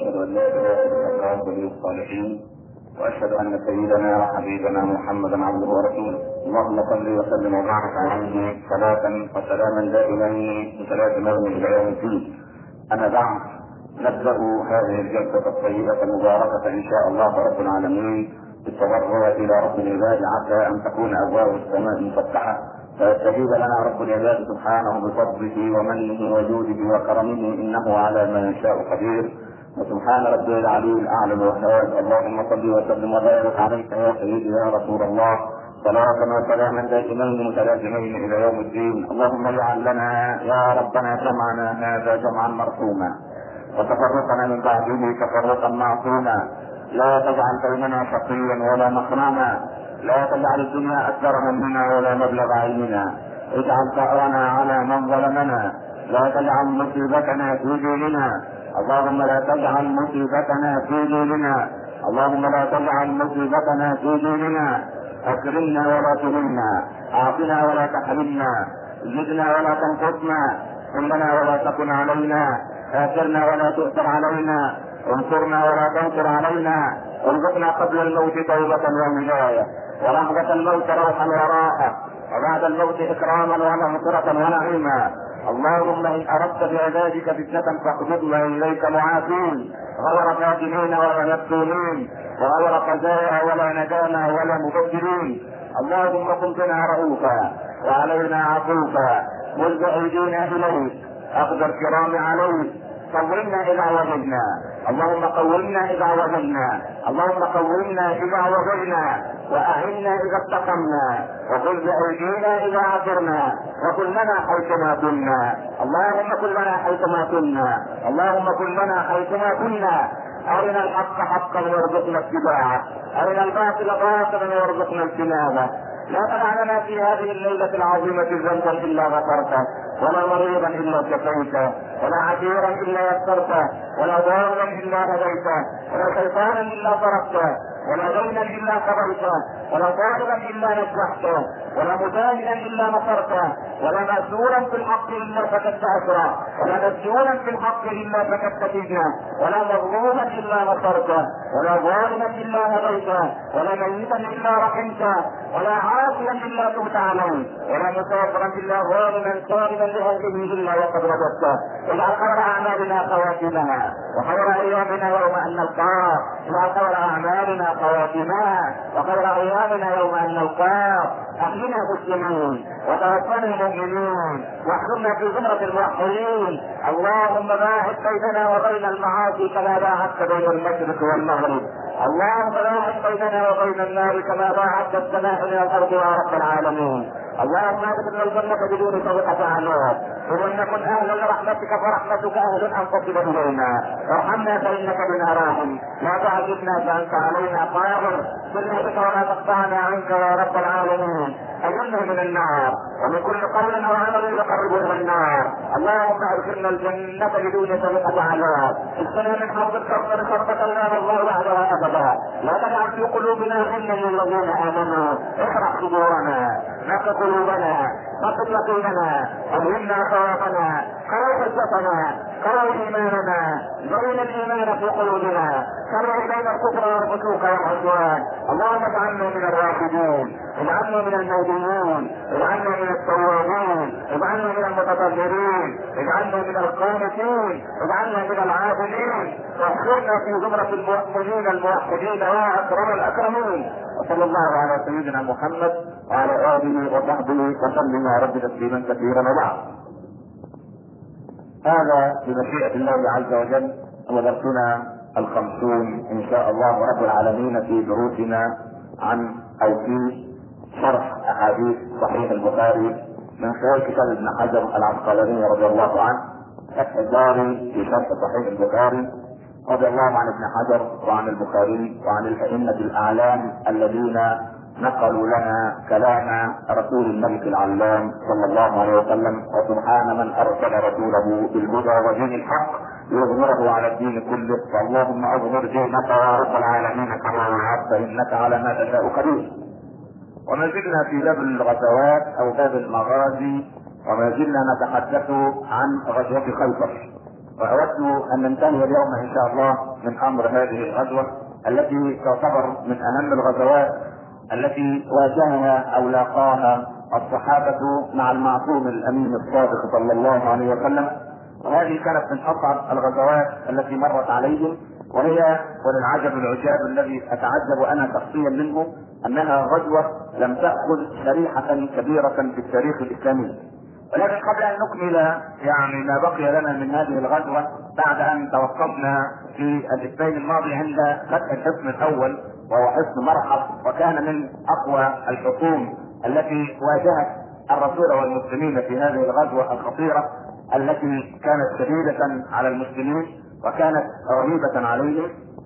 واشهد ان لا اله الا الله ولي الصالحين واشهد ان سيدنا وحبيبنا محمدا عبده ورسوله اللهم صل وسلم وبارك عليه صلاة وسلاما دائمين بثلاث مغني الى يوم الدين اما بعد نبدا هذه الجلسه الطيبه المباركه ان شاء الله رب العالمين بالتضرع الى رب العباد عسى ان تكون ابواب السماء مفتحه فيستجيب لنا رب العباد سبحانه بفضله ومنه وجوده وكرمه انه على ما يشاء قدير وسبحان ربي العلي الاعلى والهواد اللهم صل وسلم وبارك عليك يا سيدي يا رسول الله صلاة وسلاما دائمين متلازمين الى يوم الدين اللهم اجعل لنا يا ربنا جمعنا هذا جمعا مرحوما وتفرقنا من بعده تفرقا معصوما لا تجعل بيننا شقيا ولا محروما لا تجعل الدنيا اكبر همنا ولا مبلغ علمنا اجعل ثأرنا على من ظلمنا لا تجعل مصيبتنا في ديننا اللهم لا تجعل مصيبتنا في ديننا اللهم لا تجعل مصيبتنا في ديننا اكرمنا ولا تهنا اعطنا ولا تحرمنا زدنا ولا تنقصنا كلنا ولا تكن علينا اثرنا ولا تؤثر علينا انصرنا ولا تنصر علينا ارزقنا قبل الموت توبة وهداية ولحظة الموت روحا وراحة وبعد الموت اكراما ومغفرة ونعيما اللهم ان اردت بعبادك فتنة فاقبضنا اليك معافين غير فاتنين ولا مفتونين وغير قزايا ولا ندامة ولا مبدلين اللهم كن بنا رؤوفا وعلينا عفوفا ملك ايدينا اليك اخذ الكرام عليك قومنا اذا وجدنا اللهم قومنا اذا وجدنا اللهم قومنا اذا وجدنا واعنا اذا استقمنا وخذ بايدينا اذا عثرنا وكن لنا حيثما كنا اللهم كن لنا حيثما كنا اللهم كن لنا حيثما كنا ارنا الحق حقا وارزقنا اتباعه ارنا الباطل باطلا وارزقنا اجتنابه لا تدع لنا في هذه الليلة العظيمة ذنبا إلا غفرته ولا مريضا إلا شفيته ولا عسيرا إلا يسرته ولا ضارا إلا هديته ولا شيطانا إلا صرفته ولا دينا الا قضيته ولا طالبا الا نجحته ولا مجاهدا الا نصرته ولا مأسورا في الحق الا فكدت اسرا ولا مسجونا في الحق الا فكدت سجنا ولا مظلوما الا نصرته ولا ظالما الا هديته ولا ميتا الا رحمته ولا عاصيا الا تبت عليه ولا مسافرا الا ظالما صارما لاهله الا وقد رددته اجعل خير اعمالنا خواتمها وخير ايامنا يوم ان نلقاه اجعل خير اعمالنا خواتمها وخير ايامنا يوم ان نلقاه احينا مسلمين وتوفنا مؤمنين واحكمنا في زمرة الموحدين اللهم باعد بيننا وبين المعاصي كما باعدت بين المشرق والمغرب اللهم باعد بيننا وبين النار كما باعدت السماء من الارض يا رب العالمين اللهم ادخلنا الجنة بدون سابقة اعمال وان نكن اهلا لرحمتك فرحمتك اهل ان تصل الينا ارحمنا فانك بنا راحم لا تعجبنا فانت علينا قادر سنتك ولا تقطعنا عنك يا رب العالمين اجرنا من النار ومن كل قول او عمل يقرب الى النار اللهم ادخلنا الجنة بدون سابقة عذاب اسقنا من حوض الكوثر شربة لا نظلم بعدها ابدا لا تجعل في قلوبنا غلا للذين امنوا اشرح صدورنا نقي قلوبنا نقض يقيننا ألهمنا خوافنا قوي حجتنا قوي إيماننا زين الإيمان في قلوبنا كره إلينا الكفر والفسوق والعصيان اللهم اجعلنا من الراشدين اجعلنا من المهديين اجعلنا من التوابين اجعلنا من المتطهرين اجعلنا من القانتين اجعلنا من العابدين واحشرنا في زمرة المؤمنين الموحدين يا أكرم الأكرمين وصلى الله على سيدنا محمد وعلى آله وصحبه وسلم يا رب تسليما كثيرا وبعد هذا بمشيئة الله عز وجل هو درسنا الخمسون إن شاء الله رب العالمين في دروسنا عن أو في شرح أحاديث صحيح البخاري من خلال كتاب ابن حجر العسقلاني رضي الله عنه فتح الباري في شرح صحيح البخاري رضي الله عن ابن حجر وعن البخاري وعن الأئمة الأعلام الذين نقلوا لنا كلام رسول الملك العلام صلى الله عليه وسلم وسبحان من ارسل رسوله بالهدى ودين الحق ليظهره على الدين كله فاللهم اظهر دينك يا رب العالمين كما وعدت انك على ما تشاء قدير وما زلنا في باب الغزوات او باب المغازي وما زلنا نتحدث عن غزوة خيبر واود ان ننتهي اليوم ان شاء الله من امر هذه الغزوه التي تعتبر من اهم الغزوات التي واجهها او لاقاها الصحابه مع المعصوم الامين الصادق صلى الله عليه وسلم وهذه كانت من اصعب الغزوات التي مرت عليهم وهي وللعجب العجاب الذي اتعجب انا شخصيا منه انها غزوه لم تاخذ شريحه كبيره في التاريخ الاسلامي ولكن قبل ان نكمل يعني ما بقي لنا من هذه الغزوه بعد ان توقفنا في الاثنين الماضي عند فتح الحصن الاول وهو حصن مرحب وكان من اقوى الحصون التي واجهت الرسول والمسلمين في هذه الغزوه الخطيره التي كانت شديده على المسلمين وكانت رهيبه عليهم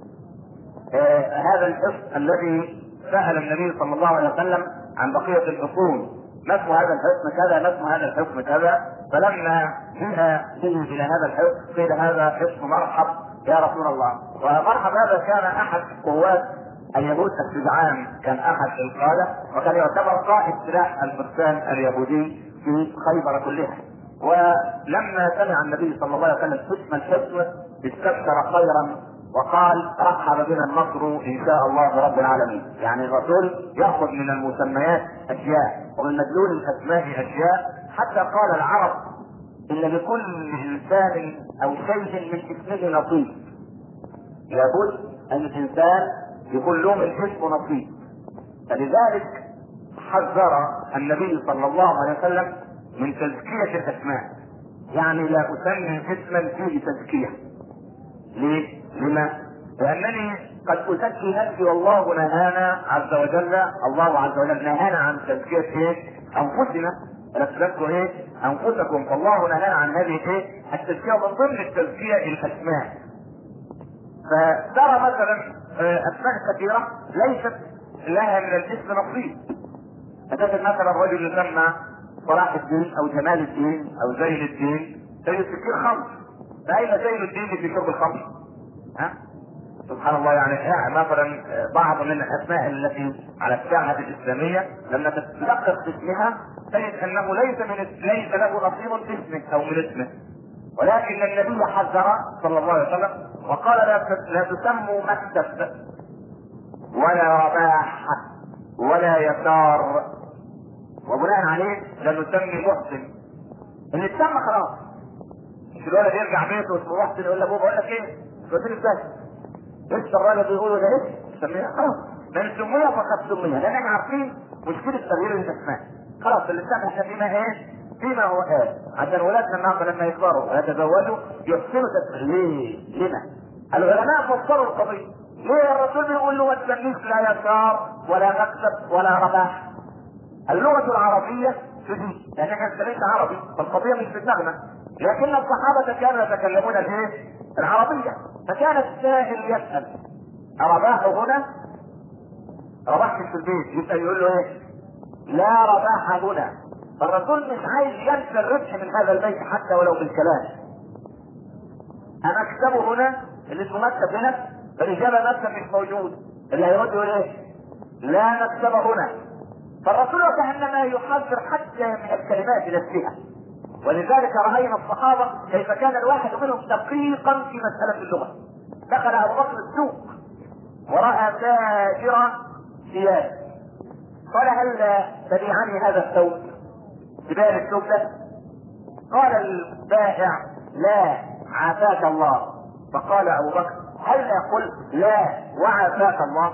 آه هذا الحصن الذي سال النبي صلى الله عليه وسلم عن بقيه الحصون ما اسم هذا الحصن كذا ما اسم هذا الحصن كذا فلما جاء به الى هذا الحصن قيل هذا حصن مرحب يا رسول الله ومرحب هذا كان احد قوات اليهود الشجعان كان احد القاده وكان يعتبر قائد سلاح الفرسان اليهودي في خيبر كلها ولما سمع النبي صلى الله عليه وسلم اسم الحصن استبشر خيرا وقال رحب بنا النصر ان شاء الله رب العالمين يعني الرسول ياخذ من المسميات اشياء ومن مدلول الاسماء اشياء حتى قال العرب ان لكل انسان او شيء من اسمه نصيب لابد ان الانسان يكون له من اسمه نصيب فلذلك حذر النبي صلى الله عليه وسلم من تزكية الأسماء يعني لا أسمي اسما فيه تزكية ليه؟ لما؟ لأنني قد أزكي نفسي والله نهانا عز وجل الله عز وجل نهانا عن تزكية إيه؟ أنفسنا لا تزكوا إيه؟ أنفسكم فالله نهانا عن هذه إيه؟ التزكية من ضمن التزكية الأسماء فترى مثلا أسماء كثيرة ليست لها من الاسم نصيب فتجد مثلا رجل يسمى صلاح الدين او جمال الدين او زين الدين زين السكين خمر فاين زين الدين في شرب الخمر؟ ها؟ سبحان الله يعني مثلا بعض من الاسماء التي على الساحه الاسلاميه لما تتلقف اسمها تجد انه ليس من ليس له نصيب في اسمه او من اسمه ولكن النبي حذر صلى الله عليه وسلم وقال لا لا تسموا مكتب ولا رباح ولا يسار وبناء عليه لا نسمي محسن اللي اتسمى خلاص مش الولد يرجع بيته اسمه محسن يقول لابوه بقول لك ايه؟ قلت له ازاي؟ لسه الراجل بيقولوا ده ايه؟ سميها خلاص من سميها فقد سميها لان احنا عارفين مشكله تغيير الاسماء خلاص اللسان احنا فيما ايه؟ فيما هو قال عشان ولادنا النهارده لما يكبروا ويتزوجوا يحسنوا تسمية ليه؟ لما؟ العلماء فسروا القضيه ليه الرسول بيقول له ما تسميش لا يسار ولا مكسب ولا رباح اللغة العربية شديد لأن احنا ليس عربي فالقضية مش في دماغنا لكن الصحابة كانوا يتكلمون الايه؟ العربية فكان السائل يسأل أرباح هنا؟ رباح في البيت يسأل يقول له ايه؟ لا رباح هنا فالرسول مش عايز ينسى الربح من هذا البيت حتى ولو بالكلام أنا أكسبه هنا اللي اسمه مكتب هنا فالإجابة مكتب مش موجود اللي هيرد يقول ايه؟ لا نكسب هنا فالرسول كانما يحذر حتى من الكلمات نفسها ولذلك راينا الصحابه كيف كان الواحد منهم دقيقا في مساله اللغه دخل ابو بكر السوق وراى تاجر ثياب قال هل تبيعني هذا الثوب تبيع الثوب ده قال البائع لا عافاك الله فقال ابو بكر هل يقول لا وعافاك الله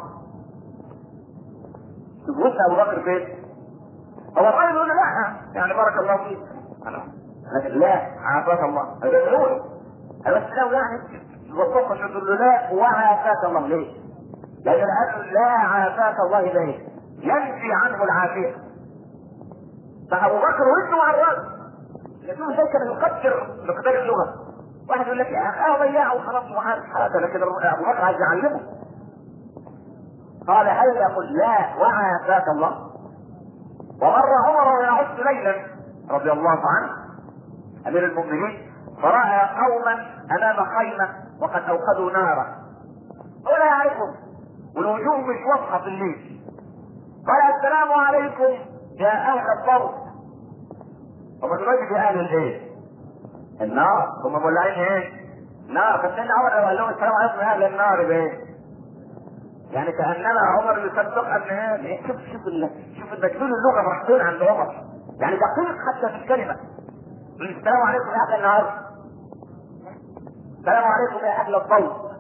تبص ابو بكر فين؟ هو الراجل يقول له لا يعني بارك الله فيك لكن لا عافاك الله هذا يقول بس لو يعني يوفقه يقول له لا وعافاك الله ليه؟ لان قال لا عافاك الله ليه؟ ينفي عنه العافيه فابو بكر وزنه على الراس لكنه ازاي كان يقدر مقدار اللغه واحد يقول لك اه ضيعه وخلاص وعارف حاجه لكن ابو بكر عايز يعلمه قال هل يقول لا وعافاك الله ومر عمر ويعد ليلا رضي الله عنه امير المؤمنين فراى قوما امام خيمه وقد اوقدوا نارا ولا يعرفهم والوجوه مش واضحه في الليل قال السلام عليكم يا اهل الضوء هم دلوقتي في اهل الايه؟ النار هم مولعين ايه؟ نار فسيدنا عمر لو قال لهم السلام عليكم يا اهل النار بايه؟ يعني كانما عمر يصدق ان ايه شوف شوف ال... شوف المجنون اللغه مرحبين عند عمر يعني دقيق حتى في الكلمه السلام عليكم يا اهل النار السلام عليكم يا اهل الضوء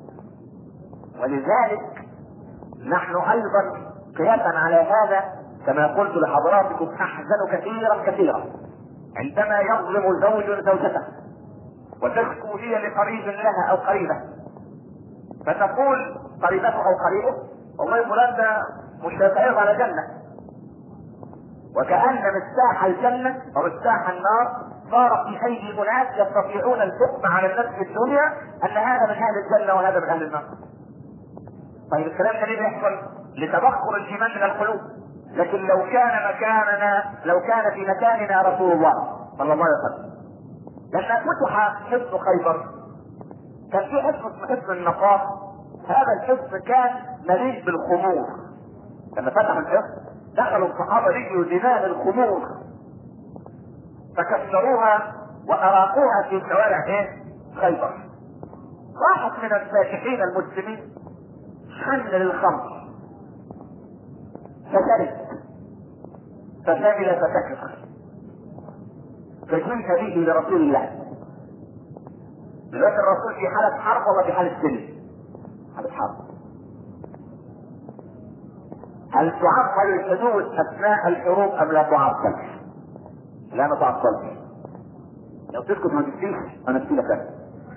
ولذلك نحن ايضا قياسا على هذا كما قلت لحضراتكم احزن كثيرا كثيرا عندما يظلم زوج زوجته وتشكو هي لقريب لها او قريبه فتقول قريبته او قريبه والله فلان ده مش هيتعرض على جنه وكأن مفتاح الجنة أو مفتاح النار صار في أيدي أناس يستطيعون الحكم على الناس في الدنيا أن هذا من أهل الجنة وهذا من أهل النار. طيب الكلام ده ليه بيحصل؟ لتبخر الايمان من القلوب لكن لو كان مكاننا لو كان في مكاننا رسول الله صلى الله عليه وسلم لما فتح حصن خيبر كان في حصن اسمه حصن النقاط هذا الحصن كان مليء بالخمور لما فتح الحصن دخلوا الصحابه لقيوا دماء الخمور فكسروها واراقوها في شوارع ايه؟ خيبر واحد من الفاتحين المسلمين حن للخمر فشرب فشمل فتكفر فجئت به لرسول الله دلوقتي الرسول في حالة حرب ولا في حالة سلم؟ حالة حرب هل تعطل الحدود اثناء الحروب ام لا تعطل؟ لا ما تعطلش لو تسكت ما تفتيش انا افتي لك انا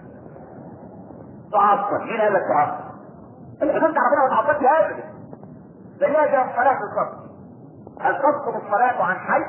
تعطل مين قال لك تعطل؟ الحدود ربنا ما تعطلش ابدا زيها زي الصلاة بالظبط هل تسقط الصلاة عن حي؟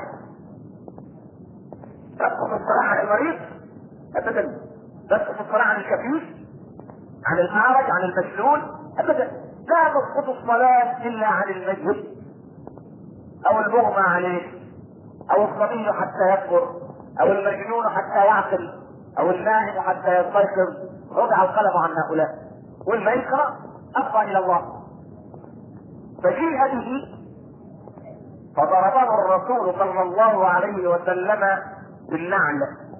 تسقط الصلاة عن المريض؟ ابدا تسقط الصلاة عن الكفيف؟ عن الاعرج عن المسلول؟ ابدا لا تسقط الصلاة الا عن المجهول او المغمى عليه او الصبي حتى يكبر او المجنون حتى يعقل او النائم حتى يستيقظ وضع القلم عن هؤلاء والما يقرا افضى الى الله فجيء به فضربه الرسول صلى الله عليه وسلم بالنعل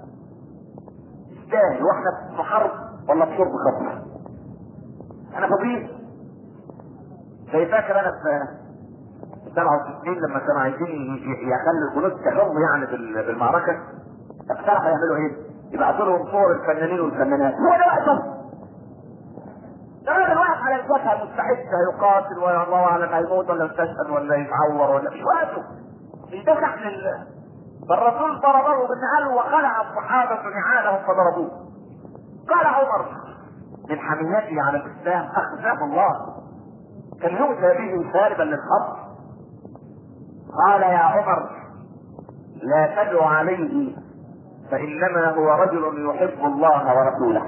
ازاي واحنا في حرب ولا في شرب خمر انا فضيل زي فاكر انا في 67 لما كانوا عايزين يخلوا الجنود تحم يعني بالمعركه اقترحوا يعملوا ايه؟ يبعثوا لهم صور الفنانين والفنانات هو ده وقتهم ده راجل واقف على الجبهه مستعد هيقاتل والله اعلم هيموت ولا يستشهد ولا يتعور ولا مش وقته بيدافع لله فالرسول ضربه بالنعال وخلع الصحابه نعالهم فضربوه قال عمر من حميته على الاسلام اخزاه الله كان يؤتى به شاربا للخمر قال يا عمر لا تدعو عليه فانما هو رجل يحب الله ورسوله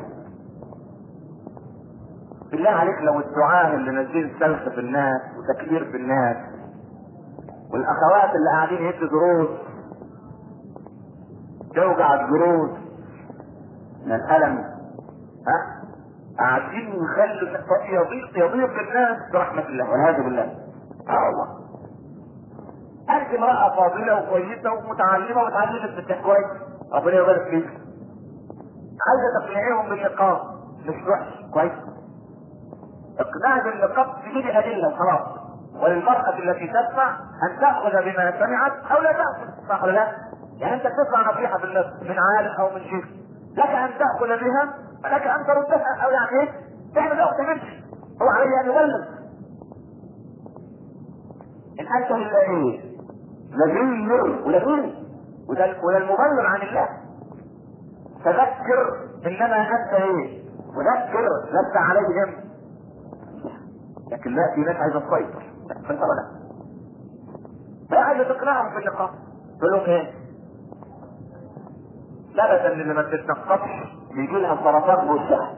بالله عليك لو الدعاة اللي نازلين سلخ في الناس وتكبير في الناس والاخوات اللي قاعدين يدوا دروس توجع الجروس من الالم ها قاعدين يخلوا يضيق يضيق الناس برحمة الله والعياذ بالله اه الله أنت امرأة فاضلة وكويسة ومتعلمة وتعلمت في كويس ربنا يبارك فيك عايزة تقنعيهم بالنقاب مش وحش كويس اقناع بالنقاب تجيب أدلة وخلاص وللمرأة التي تسمع أن تأخذ بما سمعت أو لا تأخذ صح ولا لا؟ يعني أنت تسمع نصيحة بالنفس من عالم أو من شيخ لك أن تأخذ بها ولك أن تردها أو يعني إيه؟ تعمل وقت تمشي هو عليه أن يبلغ إن أنت إلا إيه؟ نذير ونذير وده وده المبلغ عن الله تذكر انما انت ايه وذكر لست عليهم لكن لا في ناس عايزه تسيطر تسيطر ولا لا عايزه تقنعهم في اللقاء تقول لهم ايه ثبت ان اللي ما بتتنقطش بيجي لها سرطان بوشها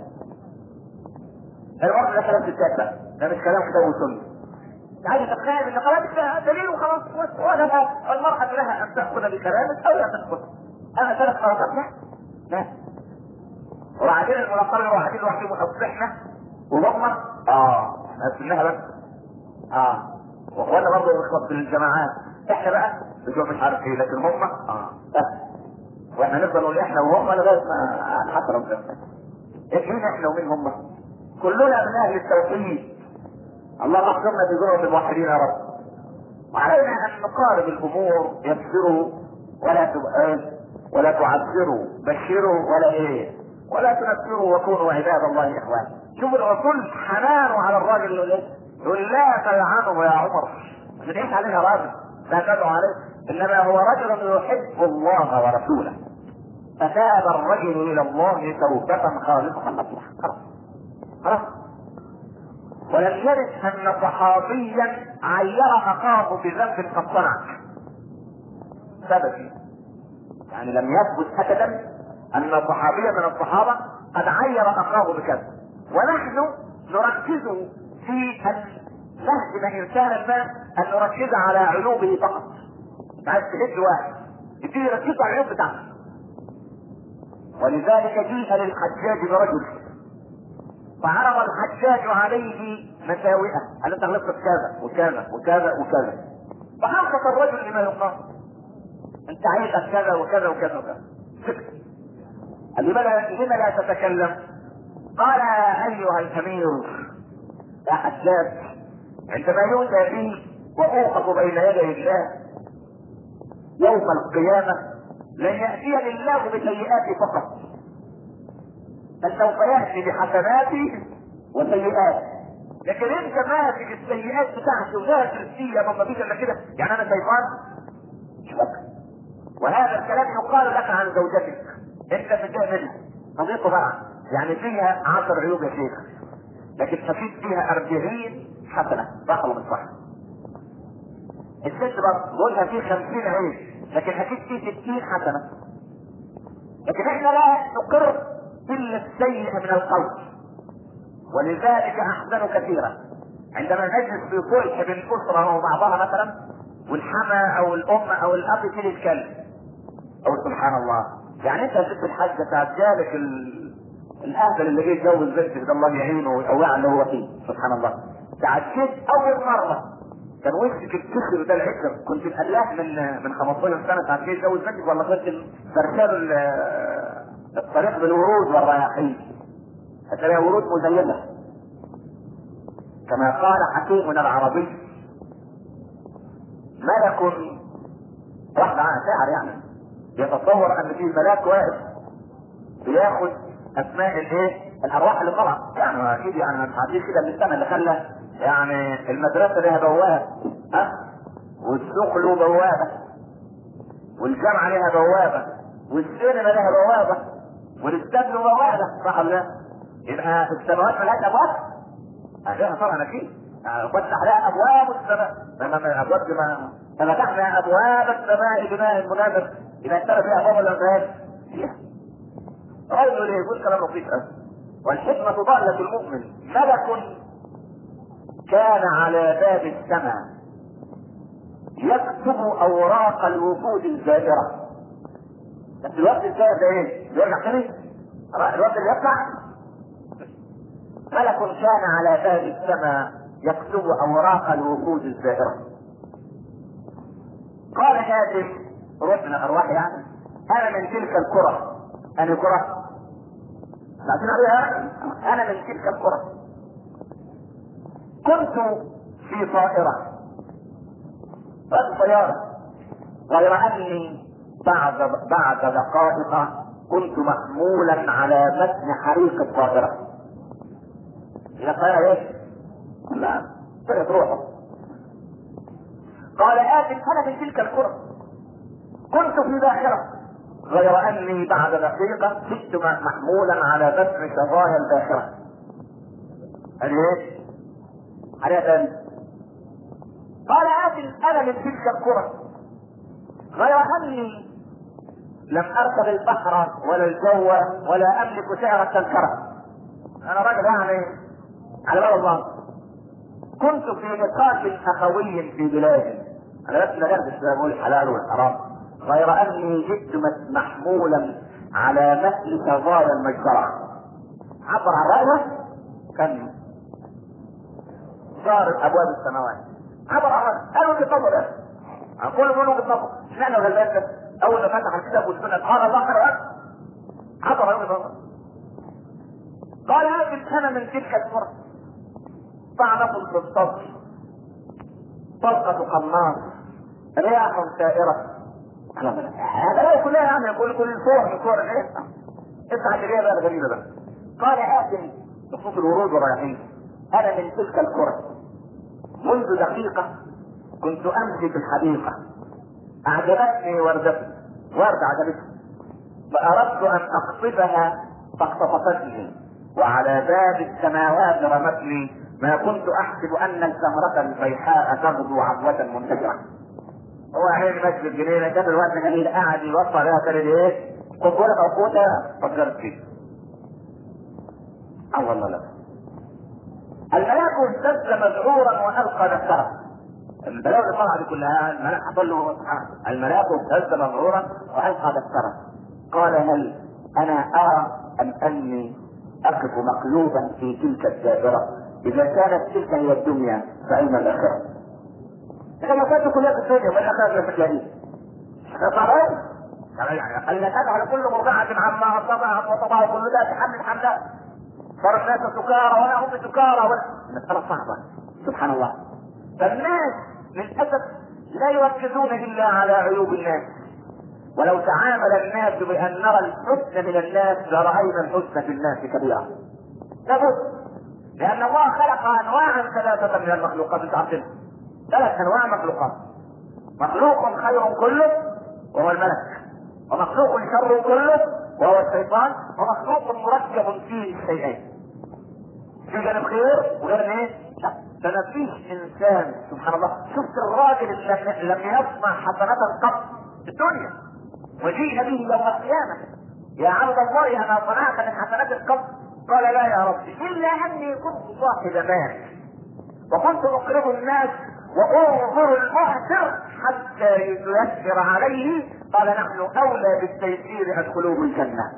الوقت ده كلام تتابع ده مش كلام كتاب وسنه عايز تقنعني ان قرابة دليل وخلاص ولا المرأة لها ان تأخذ بكلامك او لا تأخذ انا ثلاث مرات لا لا وبعدين المناقرة الواحدين لوحدهم اصبحنا وضغمة اه احنا بس اه واخوانا برضه بنخلص من الجماعات احنا بقى بتوع مش عارف ايه لكن هم اه بس واحنا نفضل نقول احنا وهم لغايه ما حتى ربنا مين احنا ومين هم؟ كلنا من اهل التوحيد الله احفظنا بذرة الموحدين يا رب وعلينا ان نقارب الامور يسروا ولا تبقى ولا تعسروا بشروا ولا ايه ولا تنفروا وكونوا عباد الله اخوانا شوف الرسول حنانه على الراجل يقول ايه يقول لا تلعنه يا عمر مش تعيش عليها راجل لا تدعو عليه انما هو رجل يحب الله ورسوله فتاب الرجل الى الله توبة خالصة نصوحة خلاص خلاص ولم يرد ان صحابيا عير اخاه بذنب قد صنع سبب يعني لم يثبت ابدا ان صحابيا من الصحابه قد عير اخاه بكذا ونحن نركز في ان نهدم انسانا ما ان نركز على عيوبه فقط عايز تهد واحد يبتدي يركز على العيوب بتاعته ولذلك جيء للحجاج برجل فعرض الحجاج عليه مساوئه قال انت غلطت في كذا وكذا وكذا وكذا فانصت الرجل لما يقال انت عيبك كذا وكذا وكذا وكذا قال لي لما لا تتكلم قال ايها الامير يا حجاج عندما يؤتى بي واوقف بين يدي الله يوم القيامه لن ياتيني الله بسيئاتي فقط بل سوف ياتي بحسناتي وسيئاتي لكن انت ماسك السيئات بتاعتي ونازل فيها ما فيش الا كده يعني انا شيطان مش فاكر وهذا الكلام يقال لك عن زوجتك انت متضايق منها صديقه بقى يعني فيها عشر عيوب يا شيخ لكن تفيد فيها أربعين حسنة صح ولا مش صح؟ الست برضه قولها فيه خمسين عيب لكن أكيد فيه ستين حسنة لكن احنا لا نقر إلا السيء من القول ولذلك أحزن كثيرا عندما نجلس في صلح بين أسرة وبعضها مثلا والحما أو الأم أو الأب يبتدي يتكلم أو سبحان الله يعني أنت يا ست الحاجة ساعات جالك ال... الاهبل اللي جه يتجوز بنتك ده الله يعينه ويقويه اللي هو فيه سبحان الله تعديت اول مره كان وشك الكسر ده العكر كنت مقلاه من من 15 سنه تعديت يتجوز بنتك ولا كنت فرشال الطريق بالورود والرياحين هتلاقيها ورود مزينه كما قال حكيمنا العربي ملك واحد شاعر يعني يتصور ان في ملاك واقف بياخد اسماء الايه؟ الارواح اللي طلعت يعني اكيد يعني ما تعديش كده من السنه اللي خلى يعني المدرسه لها بوابه ها والسوق له بوابه والجامعه لها بوابه والسينما لها بوابه والاستاد له بوابه صح ولا لا؟ يبقى السماوات ملهاش ابواب؟ لها طبعا اكيد فتح لها ابواب السماء ما ابواب ما ففتحنا ابواب السماء بماء منازل اذا كان فيها ابواب ولا ما فيها؟ رجل يقول كلام لطيف والحكمة ضالة المؤمن ملك كان على باب السماء يكتب اوراق الوفود الزائرة بس الوقت الزائر ده ايه؟ يرجع تاني؟ الوقت اللي يطلع ملك كان على باب السماء يكتب اوراق الوفود الزائرة قال هاتف روحنا ارواح يعني انا من تلك الكرة انا كرة بعدين عليها انا من تلك القرى كنت في طائرة بس طيارة غير اني بعد بعد دقائق كنت محمولا على متن حريق الطائرة إلى الطائرة ايش؟ لا طلعت روحه قال آت أنا من تلك القرى كنت في باخرة غير اني بعد دقيقة كنت محمولا على بث شظايا الباخرة. قال ايه؟ عليها تاني. قال آت انا من تلك القرى غير اني لم اركب البحر ولا الجو ولا املك سعر التذكرة. انا راجل يعني على باب الله. كنت في نقاش اخوي في بلادي. انا بس ندردش بقول الحلال والحرام. غير اني جئت محمولا على مثل شظايا المجزرة عبر عن رأيه كان صارت ابواب السماوات عبر عن رأيه قالوا وجهة نظر ده كل من وجهة نظر اشمعنى غلبان اول ما فتح الكتاب والسنة قال الله خير عبر عن وجهة نظر قال هذه انا من تلك الفرص طعنة في الصدر طلقة قناص رياح سائرة هذا كلها يعني كل كل صور من صور الايه؟ اسمع الرياح بقى الغريبة بقى قال حاتم بخصوص الورود والرياحين انا من تلك القرى منذ دقيقة كنت امشي في الحديقة اعجبتني وردة وردة عجبتني فاردت ان اقصفها فاقتطفتني وعلى باب السماوات رمتني ما كنت احسب ان الزهرة الفيحاء تغدو عبوة منتجرة هو عين ماشي في الجنينة كان الوقت جميل قاعد يوصل لها كان ايه؟ قنبلة موقوتة فكرت فيه. اه والله لا. الملاك اهتز مذعورا والقى دفتره. البلاوي اللي طلعت دي كلها الملاك حصل له الملاك اهتز مذعورا والقى دفتره. قال هل انا ارى ام اني اقف مقلوبا في تلك الدائره اذا كانت تلك هي الدنيا فاين الاخره؟ لما كانت كلها في الدنيا والاخره في الجحيم. فقالوا يعني النكات على كل مرضعة عما أصابها وطبعها كل ذات حمل حملات صار الناس سكارى ولا هم سكارى ولا مسألة صعبة سبحان الله فالناس للأسف لا يركزون إلا على عيوب الناس ولو تعامل الناس بأن نرى الحسن من الناس لرأينا الحسن في الناس كبيرا لابد لأن الله خلق أنواعا ثلاثة من المخلوقات تعرفين ثلاث أنواع مخلوقات مخلوق خير كله وهو الملك ومخلوق شر كله وهو الشيطان ومخلوق مركب فيه الشيئين في جانب خير وغير ايه؟ لا ده ما فيش انسان سبحان الله شفت الراجل اللي لم يصنع حسنات قط في الدنيا وجيء به يوم القيامه يا عبد الله انا صنعت من حسنات قط قال لا يا ربي الا اني كنت صاحب مال وكنت اقرض الناس وانظر المعسر حتى يتيسر عليه قال نحن اولى بالتيسير ادخلوه الجنه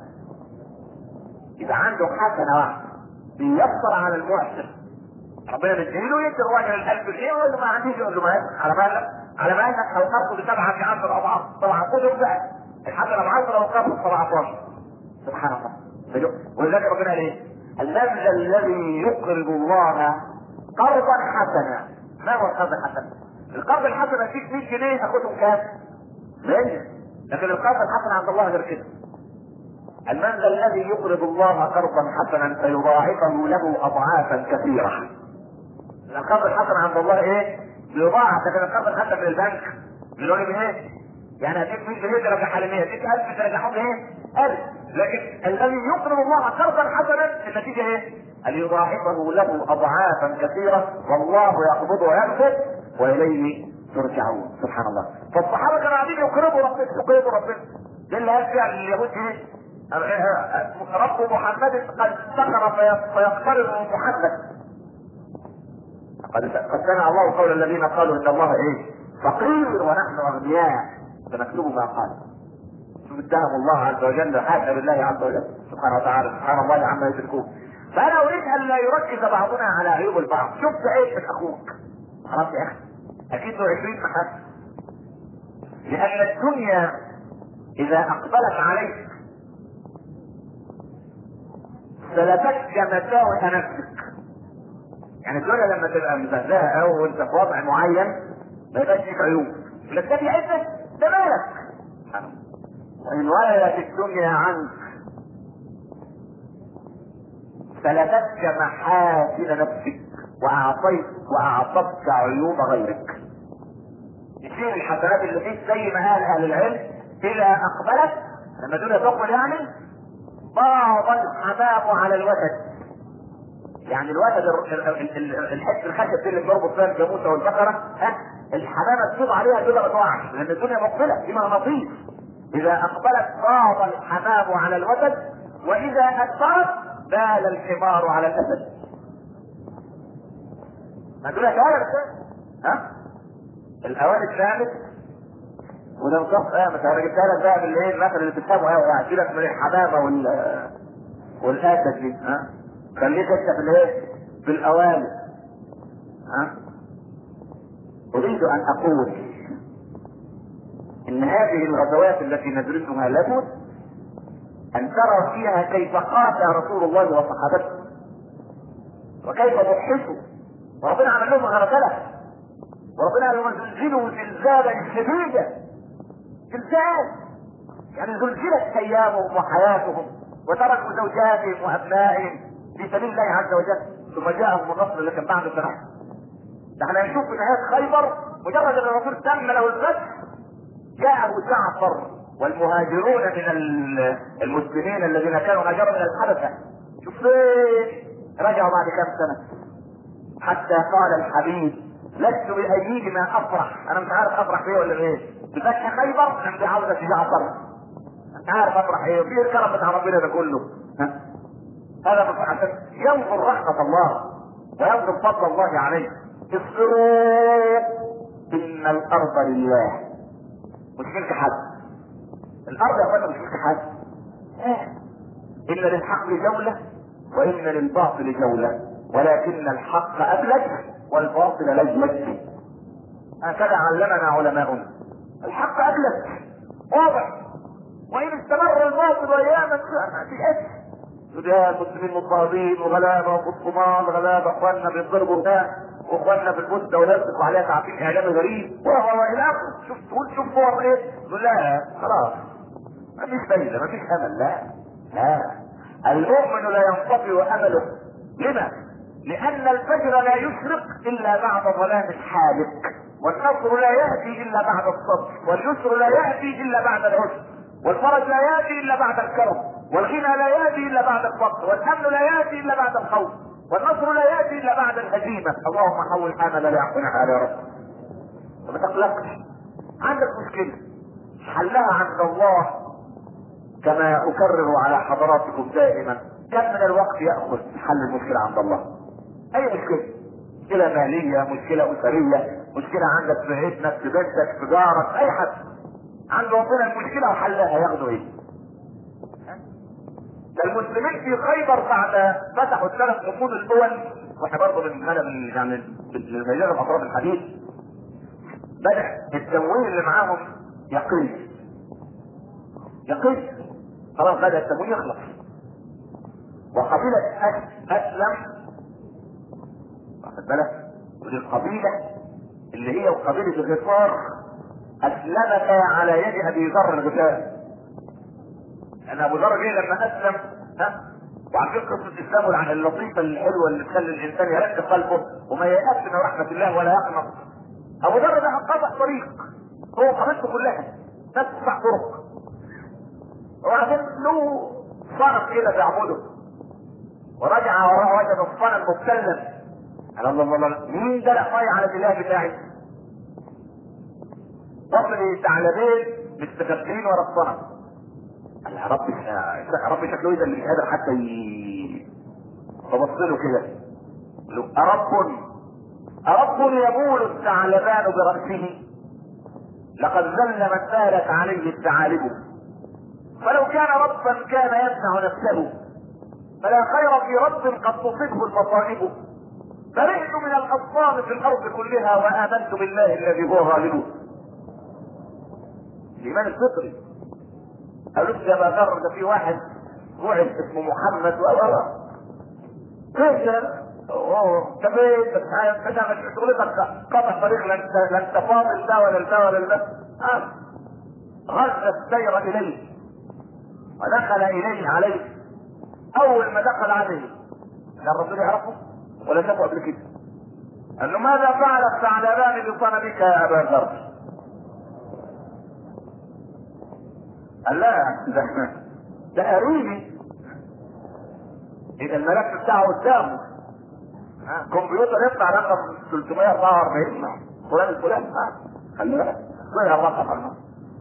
يبقى عنده حسنه واحده بيسر على المعسر ربنا مديله يدي الراجل الألف جنيه يقول له ما عنديش يقول له ما على بالك على بالك لو قرضه بسبعه في عشر اضعاف طبعا خذهم بقى الحسنه ب 10 لو قرضه 17 سبحان الله ولذلك ربنا قال ايه؟ الذي الذي يقرض الله قرضا حسنا ما هو القرض الحسن؟ القرض الحسن اديك 100 جنيه اخدهم كام؟ 100 لكن القرض الحسن عند الله غير كده المن ذا الذي يقرض الله قرضا حسنا فيضاعفه له اضعافا كثيره القرض الحسن عند الله ايه؟ بيضاعف لكن القرض الحسن من البنك اللي هو ايه؟ يعني اديك 100 جنيه ترجعها ل 100 اديك 1000 ترجعهم ايه؟ 1000 لكن الذي يقرض الله قرضا حسنا النتيجه ايه؟ ان يضاعفه له اضعافا كثيره والله يقبض ويبسط واليه ترجعون سبحان الله فالصحابه كانوا قاعدين يقرضوا ربنا يقرضوا ربنا ده اللي قال فيها اليهود ايه؟ رب محمد قد سخر فيقترض محمد قد قد سمع الله قول الذين قالوا ان الله ايه؟ فقير ونحن اغنياء فنكتب ما قال شوف اتهم الله عز وجل حاشا لله عز وجل سبحانه وتعالى سبحان الله عما يشركون فانا اريد ان لا يركز بعضنا على عيوب البعض شفت ايه من اخوك خلاص يا اخي اكيد له 20 محل لان الدنيا اذا اقبلت عليك سلبتك مساوئ نفسك يعني الدنيا لما تبقى مبهدله او وانت في وضع معين ما يبقاش فيك عيوب لك ده بيعزك ده مالك وان ولدت الدنيا عنك سلبتك محاسن نفسك واعطيت واعطتك عيوب غيرك يصير الحسنات اللي فيك زي ما قال اهل العلم اذا اقبلت لما الدنيا تقبل يعني ضاض الحمام على الوتد يعني الوتد الحس الخشب اللي بيربط فيها الجاموسه والبقره ها الحمامه تفيض عليها كده ما تقعش لان الدنيا مقبله في مغناطيس اذا اقبلت ضاض الحمام على الوتد واذا ادبرت بال الحمار على الاسد ما دول ها الاوان الثالث وده مصف اه بس انا جبتها لك بقى بالايه المثل اللي بتفهمه قوي يعني سيبك من الحمامه وال والاسد دي ها خليك انت في الايه؟ في الاوامر ها اريد ان اقول ان هذه الغزوات التي ندرسها لابد ان ترى فيها كيف قاتل رسول الله وصحابته وكيف ضحكوا وربنا عمل لهم غرسله وربنا قال لهم زلزلوا زلزالا شديدا زلزال يعني زلزلت ايامهم وحياتهم وتركوا زوجاتهم وابنائهم في سبيل الله عز وجل ثم جاءهم النصر اللي كان بعد سنه ده احنا نشوف في نهايه خيبر مجرد ان الرسول تم له الفتح جاءه جعفر والمهاجرون من المسلمين الذين كانوا هاجروا من الحبشه شوف فين رجعوا بعد كم سنه حتى قال الحبيب لست بايدي ما افرح انا مش عارف افرح فيه ولا ايه بفتح خيبر ام بعوده جعفر مش عارف افرح ايه في الكرم بتاع ربنا ده كله ها؟ هذا عشان ينظر رحمه الله وينظر فضل الله عليه اصبروا ان الارض لله مش ملك حد الارض يا اخوانا مش ملك حد ان للحق جوله وان للباطل جوله ولكن الحق ابلج والباطل لجلج هكذا علمنا علماؤنا الحق ابلج واضح وان استمر الباطل اياما في اسم سودان مسلمين مضطهدين وغلابه وقطمان غلابه اخواننا بيضربوا هناك واخواننا في البوسنه ونفسك وعليها تعقيد اعلامي غريب وهو الى اخره شوف تقول شوف هو ايه تقول لا خلاص ما فيش فايده ما فيش امل لا لا المؤمن لا ينطفئ امله لما؟ لان الفجر لا يشرق الا بعد ظلام الحالق والنصر لا ياتي الا بعد الصبر واليسر لا ياتي الا بعد العسر والفرج لا ياتي الا بعد الكرم والغنى لا ياتي الا بعد الفقر والامن لا ياتي الا بعد الخوف والنصر لا ياتي الا بعد الهزيمه اللهم حول حالنا ليعقنا يا رب وما تقلقش عندك مشكله حلها عند الله كما اكرر على حضراتكم دائما كم من الوقت ياخذ حل المشكله عند الله اي مشكله مشكله ماليه مشكله اسريه مشكله عندك في ابنك في بنتك في جارك اي حد عند ربنا المشكله وحلها ياخدوا ايه ده المسلمين في خيبر بعد فتحوا الثلاث حقود الاول واحنا برضه من هذا من يعني من مجال اطراف الحديث بدا التمويل اللي معاهم يقل يقل خلاص بدا التمويل يخلص وقبيلة أسلم واخد بالك ودي القبيلة اللي هي وقبيلة الغفار أسلمتا على يد أبي ذر الغفاري ان ابو ذر ليه لما اسلم ها وعارفين قصه اسلامه اللطيفه الحلوه اللي تخلي الانسان يرد قلبه وما ييأس من رحمه الله ولا يقنط ابو ذر ده قطع طريق هو قبيلته كلها ناس تقطع طرق وبعدين له صنم كده بيعبده ورجع وراه وجد الصنم مبتلا قال الله الله الله مين ده ميه على الاله بتاعي؟ طفل ثعلبين مستخبيين ورا الصنم قال يا رب يا رب شكله اذا مش قادر حتى ي... فبص له كده له أرب أرب يبول الثعلبان برأسه لقد ذل من سالت عليه الثعالب فلو كان ربا كان يمنع نفسه فلا خير في رب قد تصبه المصائب برئت من الاصنام في الارض كلها وامنت بالله الذي هو غالب الايمان الفطري قالوا يا ابا ذر ده في واحد بعث اسمه محمد و كيف ده؟ اوه انت فين؟ بس انت مش شغلتك قطع طريق لا انت لا انت فاضل ده ولا ده ولا ده آه. غز السير اليه ودخل اليه عليه اول ما دخل عليه كان الرسول يعرفه ولا شافه قبل كده قال له ماذا فعل الثعلبان بصنمك يا ابا ذر؟ قال لا ده ده قريبي اذا الملف بتاعه قدامه كمبيوتر يطلع رقم 344 فلان الفلان خلي بالك طلع الرقم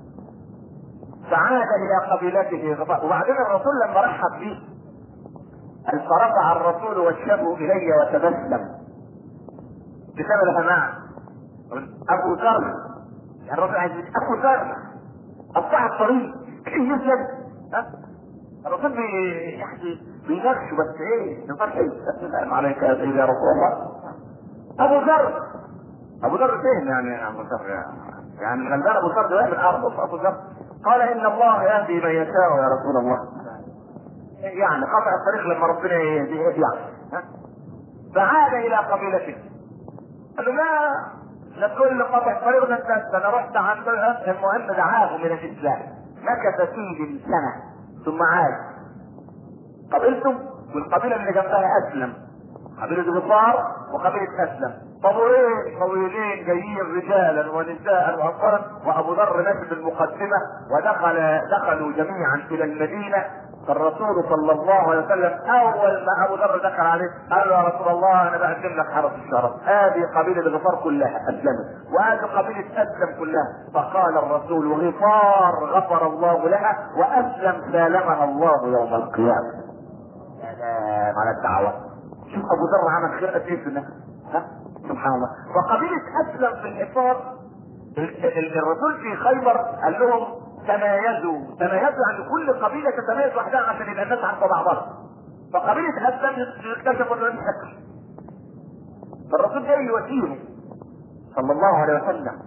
فعاد الى قبيلته وبعدين الرسول لما رحب به قال فرفع الرسول وجهه الي وتبسم بسبب الامام ابو ذر يعني الرسول عايز ابو ذر قطع الطريق كيف يسلم ها الرسول يعني بيناقشه بس ايه نقاش السلام عليك يا سيدي يا رسول الله ابو ذر ابو ذر فين يعني ابو ذر يعني الغلبان ابو ذر ده من ارض ابو ذر قال ان الله يهدي من يشاء يا رسول الله يعني قطع الطريق لما ربنا يهديه يعني ها فعاد الى قبيلته قال له لا لا تقول لي قطع طريقنا الناس انا رحت عند المهم دعاه من الاسلام مكث فيه سنه ثم عاد قبيلته والقبيله اللي جنبها اسلم قبيله غفار وقبيله اسلم طويلين طويلين جايين رجالا ونساء واطفالا وابو ذر ماشي بالمقدمه ودخل دخلوا جميعا الى المدينه فالرسول صلى الله عليه وسلم اول ما ابو ذر دخل عليه قال له يا رسول الله انا بقدم لك حرس الشرف هذه قبيله الغفار كلها اسلمت وهذه قبيله اسلم كلها فقال الرسول غفار غفر الله لها واسلم سالمها الله يوم القيامه سلام على الدعوه شوف ابو ذر عمل خير قد ايه في الناس ها سبحان الله وقبيله اسلم في الحصار الرسول في خيبر قال لهم تمايزوا تمايزوا يعني كل قبيله تتميز وحدها عشان يبقى الناس عارفه بعضها فقبيله اسلم اكتشفوا انه شكل فالرسول جاي يواسيهم صلى الله عليه وسلم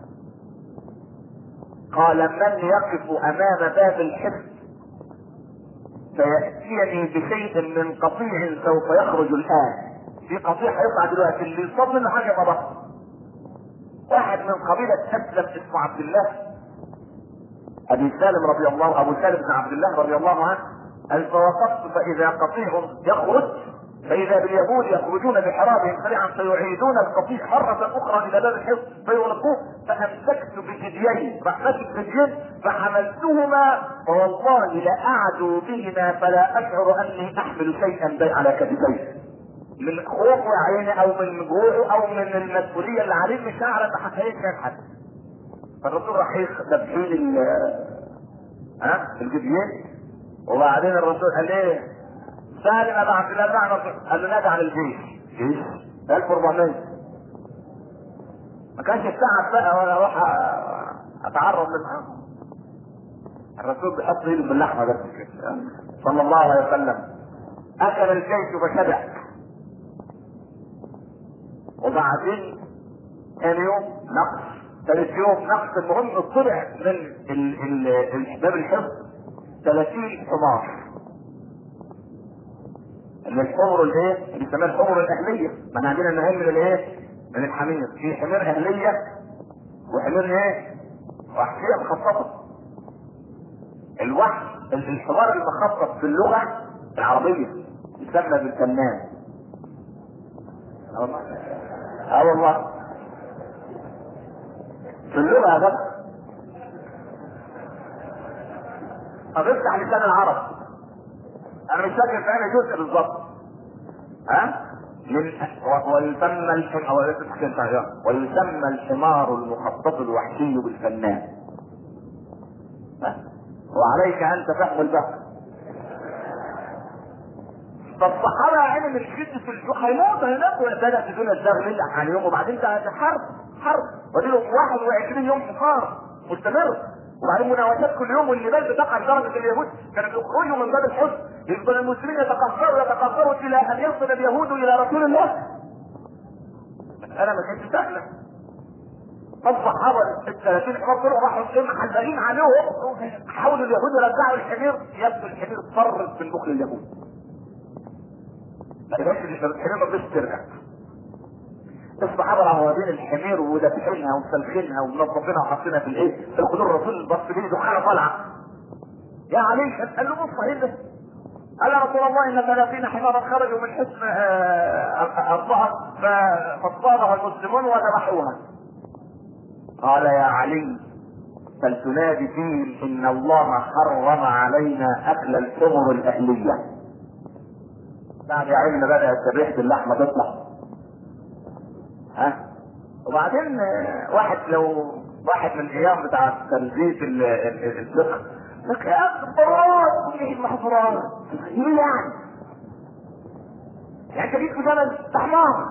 قال من يقف امام باب الحفظ فيأتيني بشيء من قطيع سوف يخرج الآن في قطيع هيطلع دلوقتي اللي يصاب منه حاجة طبعا واحد من قبيلة أسلم اسمه عبد الله أبي سالم رضي الله أبو سالم بن عبد الله رضي الله عنه قال فوقفت فإذا قطيع يخرج فإذا باليهود يخرجون بحرابهم سريعا فيعيدون القطيع مرة أخرى إلى باب الحصن فيغلقوه فأمسكت بجديين رحمتي بجديين فحملتهما فوالله لأعدوا بهما فلا أشعر أني أحمل شيئا على كتفي من خوفه يا عيني أو من جوعه أو من المسؤولية اللي عليه مش هعرف أحقق حد فالرسول راح ذبحين ال ها الجديين وبعدين الرسول قال ايه سالم ابو عبد الله بن قال له نادى على الجيش جيش 1400 ما كانش التعب بقى ولا اروح اتعرض للامر الرسول بيحط ايده باللحمه بس كده صلى الله عليه وسلم اكل الجيش وشبع وبعدين ثاني يوم نقص ثالث يوم نقص المهم طلع من ال ال باب الحفظ 30 حمار اللي الحمر الايه؟ اللي بيسموها الحمر الاهليه، ما احنا عندنا النهايه من الايه؟ من الحمير، في حمير اهليه وحمير ايه؟ وحشيه مخصصه. الوحش الحمار المخصص في اللغه العربيه يسمى بالفنان. اه والله اه والله في اللغه يا جدع طب افتح لسان العرب انا مش فاكر في انا جزء بالظبط ها من ويسمى الحمار ويسمى الحمار المخطط الوحشي بالفنان ها وعليك ان تفهم البحر فالصحابة عيني من شدة الجوع هيموتوا هناك وبدأت الدنيا تزغلل عليهم وبعدين ده حرب حرب وديله 21 يوم حصار مستمر وبعدين مناوشات كل يوم واللباس بتقع لدرجه اليهود كانوا يخرجوا من باب الحزن يفضل المسلمين يتقهقروا يتقهقروا الى ان يصل اليهود الى رسول الله مسألة ما كانتش سهلة فالصحابة ال 30 حمار طلعوا راحوا ايه محلقين عليهم حاولوا اليهود يرجعوا الحمير يبدو الحمير فرت من بخل اليهود ما كانش الحمير ما رضيش ترجع الصحابة راحوا واخدين الحمير ودافعينها ومسلخينها ومنظفينها وحاطينها في الايه؟ في القدور الرسول بص ليه دخانة طالعة. يا علي قال له بص ايه ده؟ قال يا رسول الله ان 30 حمارا خرجوا من حصن الظهر فاصطادها المسلمون وذبحوها. قال يا علي فلتنادي فيهم ان الله حرم علينا اكل الحمر الاهليه. بعد يا عيننا بدات ريحه اللحمه تطلع. ها وبعدين واحد لو واحد من الايام بتاع تنزيف الفقه لك يا اخي الضرورات ايه المحظورات ايه يعني يعني انت جيت في زمن حمار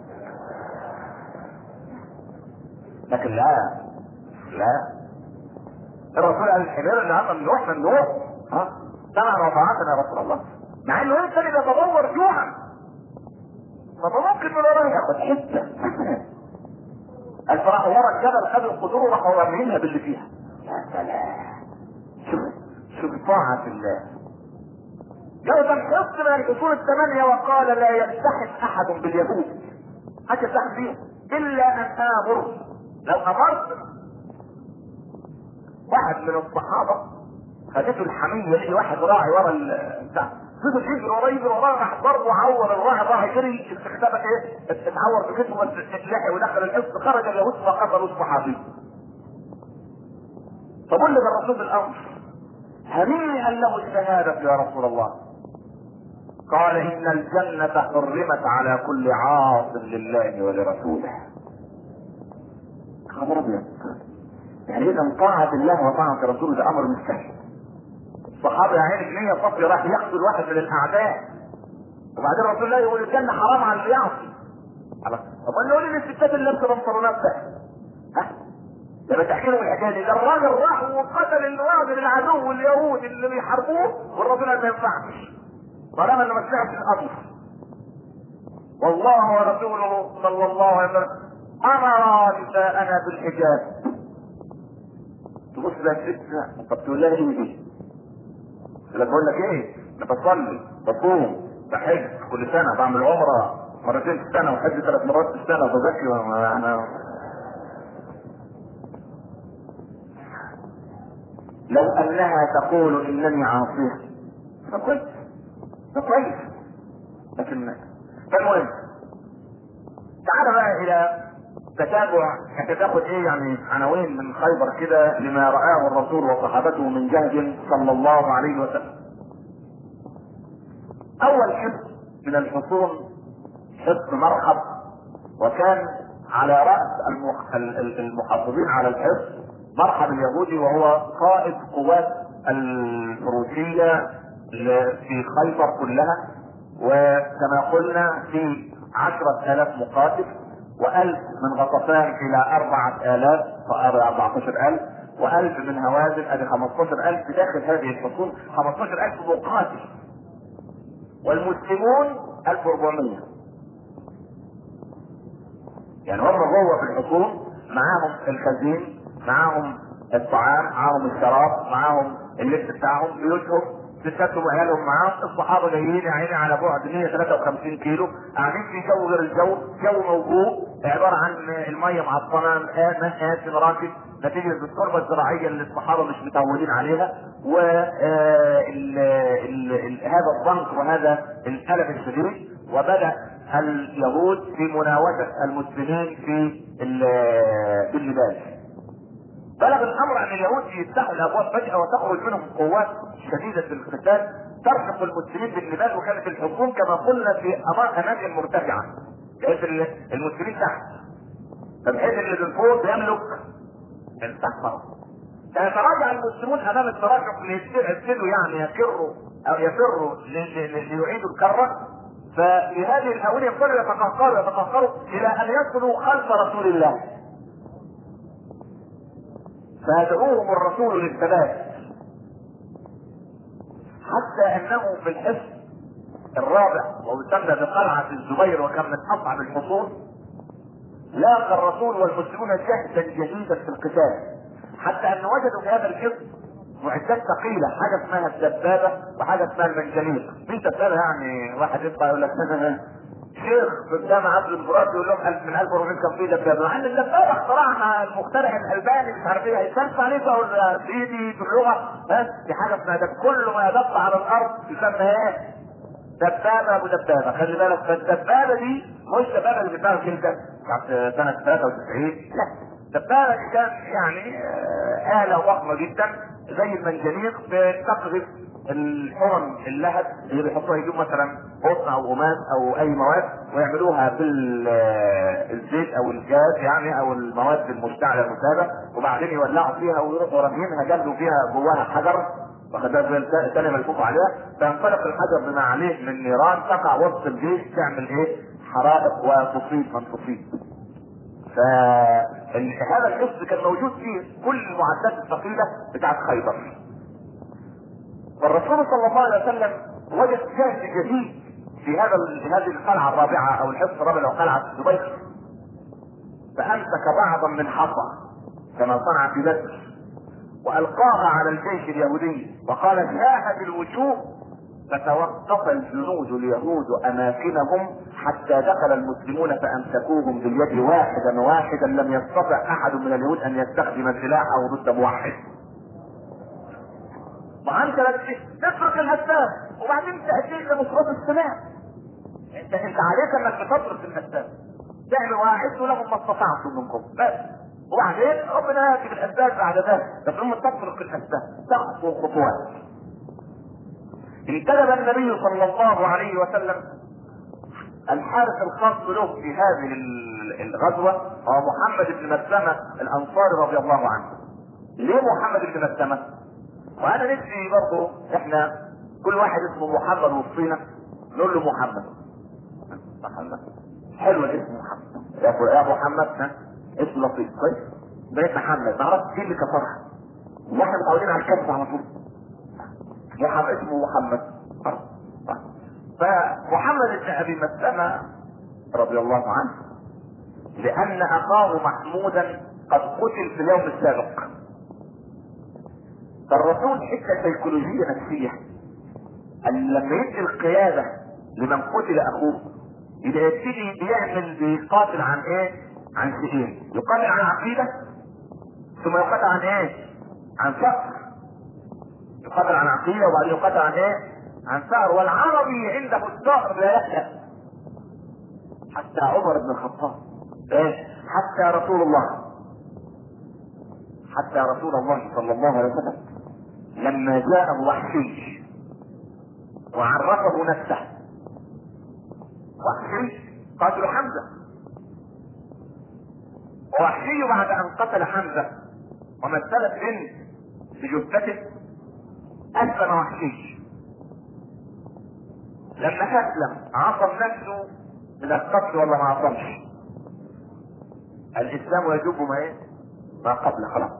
لكن لا لا الرسول قال الحمير النهارده ممنوع ممنوع ها سمع وطاعتنا يا رسول الله مع انه انت اللي بيتدور جوعا طب ممكن من وراه ياخد حته الفراح ورا الجبل خدوا القدور وراحوا رامينها باللي فيها يا سلام شوف شوف طاعة الله جوز الحصن من الحصول الثمانية وقال لا يلتحق أحد باليهود حتى يلتحق بهم إلا أن آمر لو أمرت واحد من الصحابة خدته الحمية لقي واحد راعي ورا البتاع فضل يجري وراه يجري وراه راح ضربه عور الراعي راح يجري استخدمت ايه؟ اتعور في جسمه اتلحق ودخل الحصن خرج اليهود فقتلوا الصحابي فبلغ الرسول بالامر هنيئا له الشهادة يا رسول الله قال ان الجنة حرمت على كل عاص لله ولرسوله خبر ابيض يعني اذا طاعة الله وطاعة رسوله ده امر مش سهل الصحابة يا عيني نية صفي راح يقتل واحد من الاعداء وبعدين الرسول الله يقول الجنة حرام على اللي يعصي طب قال له ليه الستات اللي لابسه بنطلونات ده؟ ها؟ لما تحكي لهم الحكايه دي ده الراجل راح وقتل الراجل العدو اليهود اللي بيحاربوه والرسول قال ما ينفعش طالما انه ما سمعش الامر والله ورسوله صلى الله عليه وسلم امر نساءنا بالحجاب تبص لها الست طب تقول لها ايه دي؟ تقول بقول لك ايه؟ انا بصلي بصوم بحج كل سنه بعمل عمره مرتين في السنه وحج ثلاث مرات في السنه وبزكي انا لو انها تقول انني عاصيه فكويس فكويس لكن فالمهم تعال بقى الى تتابع انت تاخد ايه يعني عناوين من خيبر كده لما رآه الرسول وصحابته من جهد صلى الله عليه وسلم. اول حصن من الحصون حصن مرحب وكان على رأس المحافظين على الحصن مرحب اليهودي وهو قائد قوات الفروسية في خيبر كلها وكما قلنا في عشرة آلاف مقاتل وألف من غطفان إلى أربعة آلاف أربعة ألف وألف من هوازن أدي 15000 داخل هذه الحصون 15000 مقاتل والمسلمون 1400 يعني هم جوه في الحصون معاهم الخزين معاهم الطعام معاهم الشراب معاهم اللبس بتاعهم بيوتهم ستاتهم وعيالهم معاهم الصحابه جايين يا عيني على بعد 153 كيلو قاعدين في جو غير الجو جو موجود عباره عن الميه معطنه ماء قاسم راكد نتيجه التربه الزراعيه اللي الصحابه مش متعودين عليها و هذا الضنك وهذا الالم الشديد وبدا اليهود في مناوشة المسلمين في باللباس بلغ الامر ان اليهود يفتحوا الابواب فجاه وتخرج منهم قوات شديده القتال ترهق المسلمين باللباس وكانت الحكوم كما قلنا في اماكن مرتفعه بحيث المسلمين تحت فبحيث اللي من فوق يملك التحت سيتراجع المسلمون امام التراجع ليبتدوا يعني يفروا او يفروا ليعيدوا الكره ففي هذه الاونه يفضلوا يتقهقروا يتقهقروا الى ان يصلوا خلف رسول الله فيدعوهم الرسول للثبات حتى انه في الحصن الرابع ويسمى بقلعة الزبير وكان من اصعب الحصون لاقى الرسول والمسلمون جهدا جديدا في القتال حتى ان وجدوا في هذا الحصن معدات ثقيله حاجه اسمها الدبابه وحاجه اسمها المنجنيق في دبابه يعني واحد يطلع يقول لك شيخ قدام عبد الفرات يقول لهم 1000 من 1400 كان في دبابه مع ان الدبابه اخترعها المخترع الالباني مش عارف ايه هيتنفع عليه بقى سيدي باللغه بس في حاجه اسمها ده كل ما يدق على الارض يسمى ايه؟ دبابه ابو دبابه خلي بالك فالدبابه دي مش دبابه اللي بتاعها كده بتاعت سنه 93 لا دبابه دي كانت يعني اله ضخمه جدا زي المنجنيق بتقذف الحرم اللهب اللي بيحطوها يجيبوا مثلا قطن او قماش او اي مواد ويعملوها بالزيت او الجاز يعني او المواد المشتعله المسابه وبعدين يولعوا فيها ويروحوا راميينها جلدوا فيها جواها حجر واخد بالك الثانيه ملفوف عليها فينطلق الحجر بما عليه من نيران تقع وسط الجيش تعمل ايه؟ حرائق وتصيب من تصيب. فهذا الحس كان موجود فيه كل المعدات الثقيله بتاعت خيبر. والرسول صلى الله عليه وسلم وجد جهد جديد في هذا في هذه القلعه الرابعه او الحصن الرابع او قلعه الزبير فامسك بعضا من حصى كما صنع في بدر والقاها على الجيش اليهودي وقال شاهد الوجوه فتوقف الجنود اليهود اماكنهم حتى دخل المسلمون فامسكوهم باليد واحدا واحدا لم يستطع احد من اليهود ان يستخدم سلاحه ضد موحد. ما انت تترك الهداف وبعدين تاتي لمصرات السلاح. انت انت عليك انك تترك الهداف. تعمل واحد لهم ما استطعتم منكم بس وبعدين ربنا ياتي بالاسباب بعد ذلك بس هم تطرق الاسباب تخطو خطوات انتدب النبي صلى الله عليه وسلم الحارس الخاص له في هذه الغزوة هو محمد بن مسلمة الأنصاري رضي الله عنه. ليه محمد بن مسلمة؟ وأنا نفسي برضه إحنا كل واحد اسمه محمد وسطينا نقول له محمد. محمد حلو الاسم محمد. يا محمد ها اسم لطيف كويس؟ بقيت محمد ما عرفتش ايه اللي كسرها. واحنا متعودين على الكسر على طول. محمد اسمه محمد فمحمد بن ابي مسلمه رضي الله عنه لان اخاه محمودا قد قتل في اليوم السابق فالرسول حته سيكولوجيه نفسيه ان لما يدي القياده لمن قتل اخوه يبقى يبتدي يعمل بيقاتل عن ايه؟ عن شيئين يقاتل عن عقيده ثم يقاتل عن ايه؟ عن فقر يقاتل عن عقيده وبعدين يقاتل عن ايه؟ عن ثأر والعربي عنده الثأر لا يحيا حتى عمر بن الخطاب ايه؟ حتى رسول الله حتى رسول الله صلى الله عليه وسلم لما جاءه وحشي وعرفه نفسه وحشي قاتل حمزه ووحشي بعد ان قتل حمزه ومثلت بنت بجثته اسلم وحشي لما اسلم عصم نفسه من القتل ولا ما عصمش الاسلام يجب ما ايه ما قبل خلاص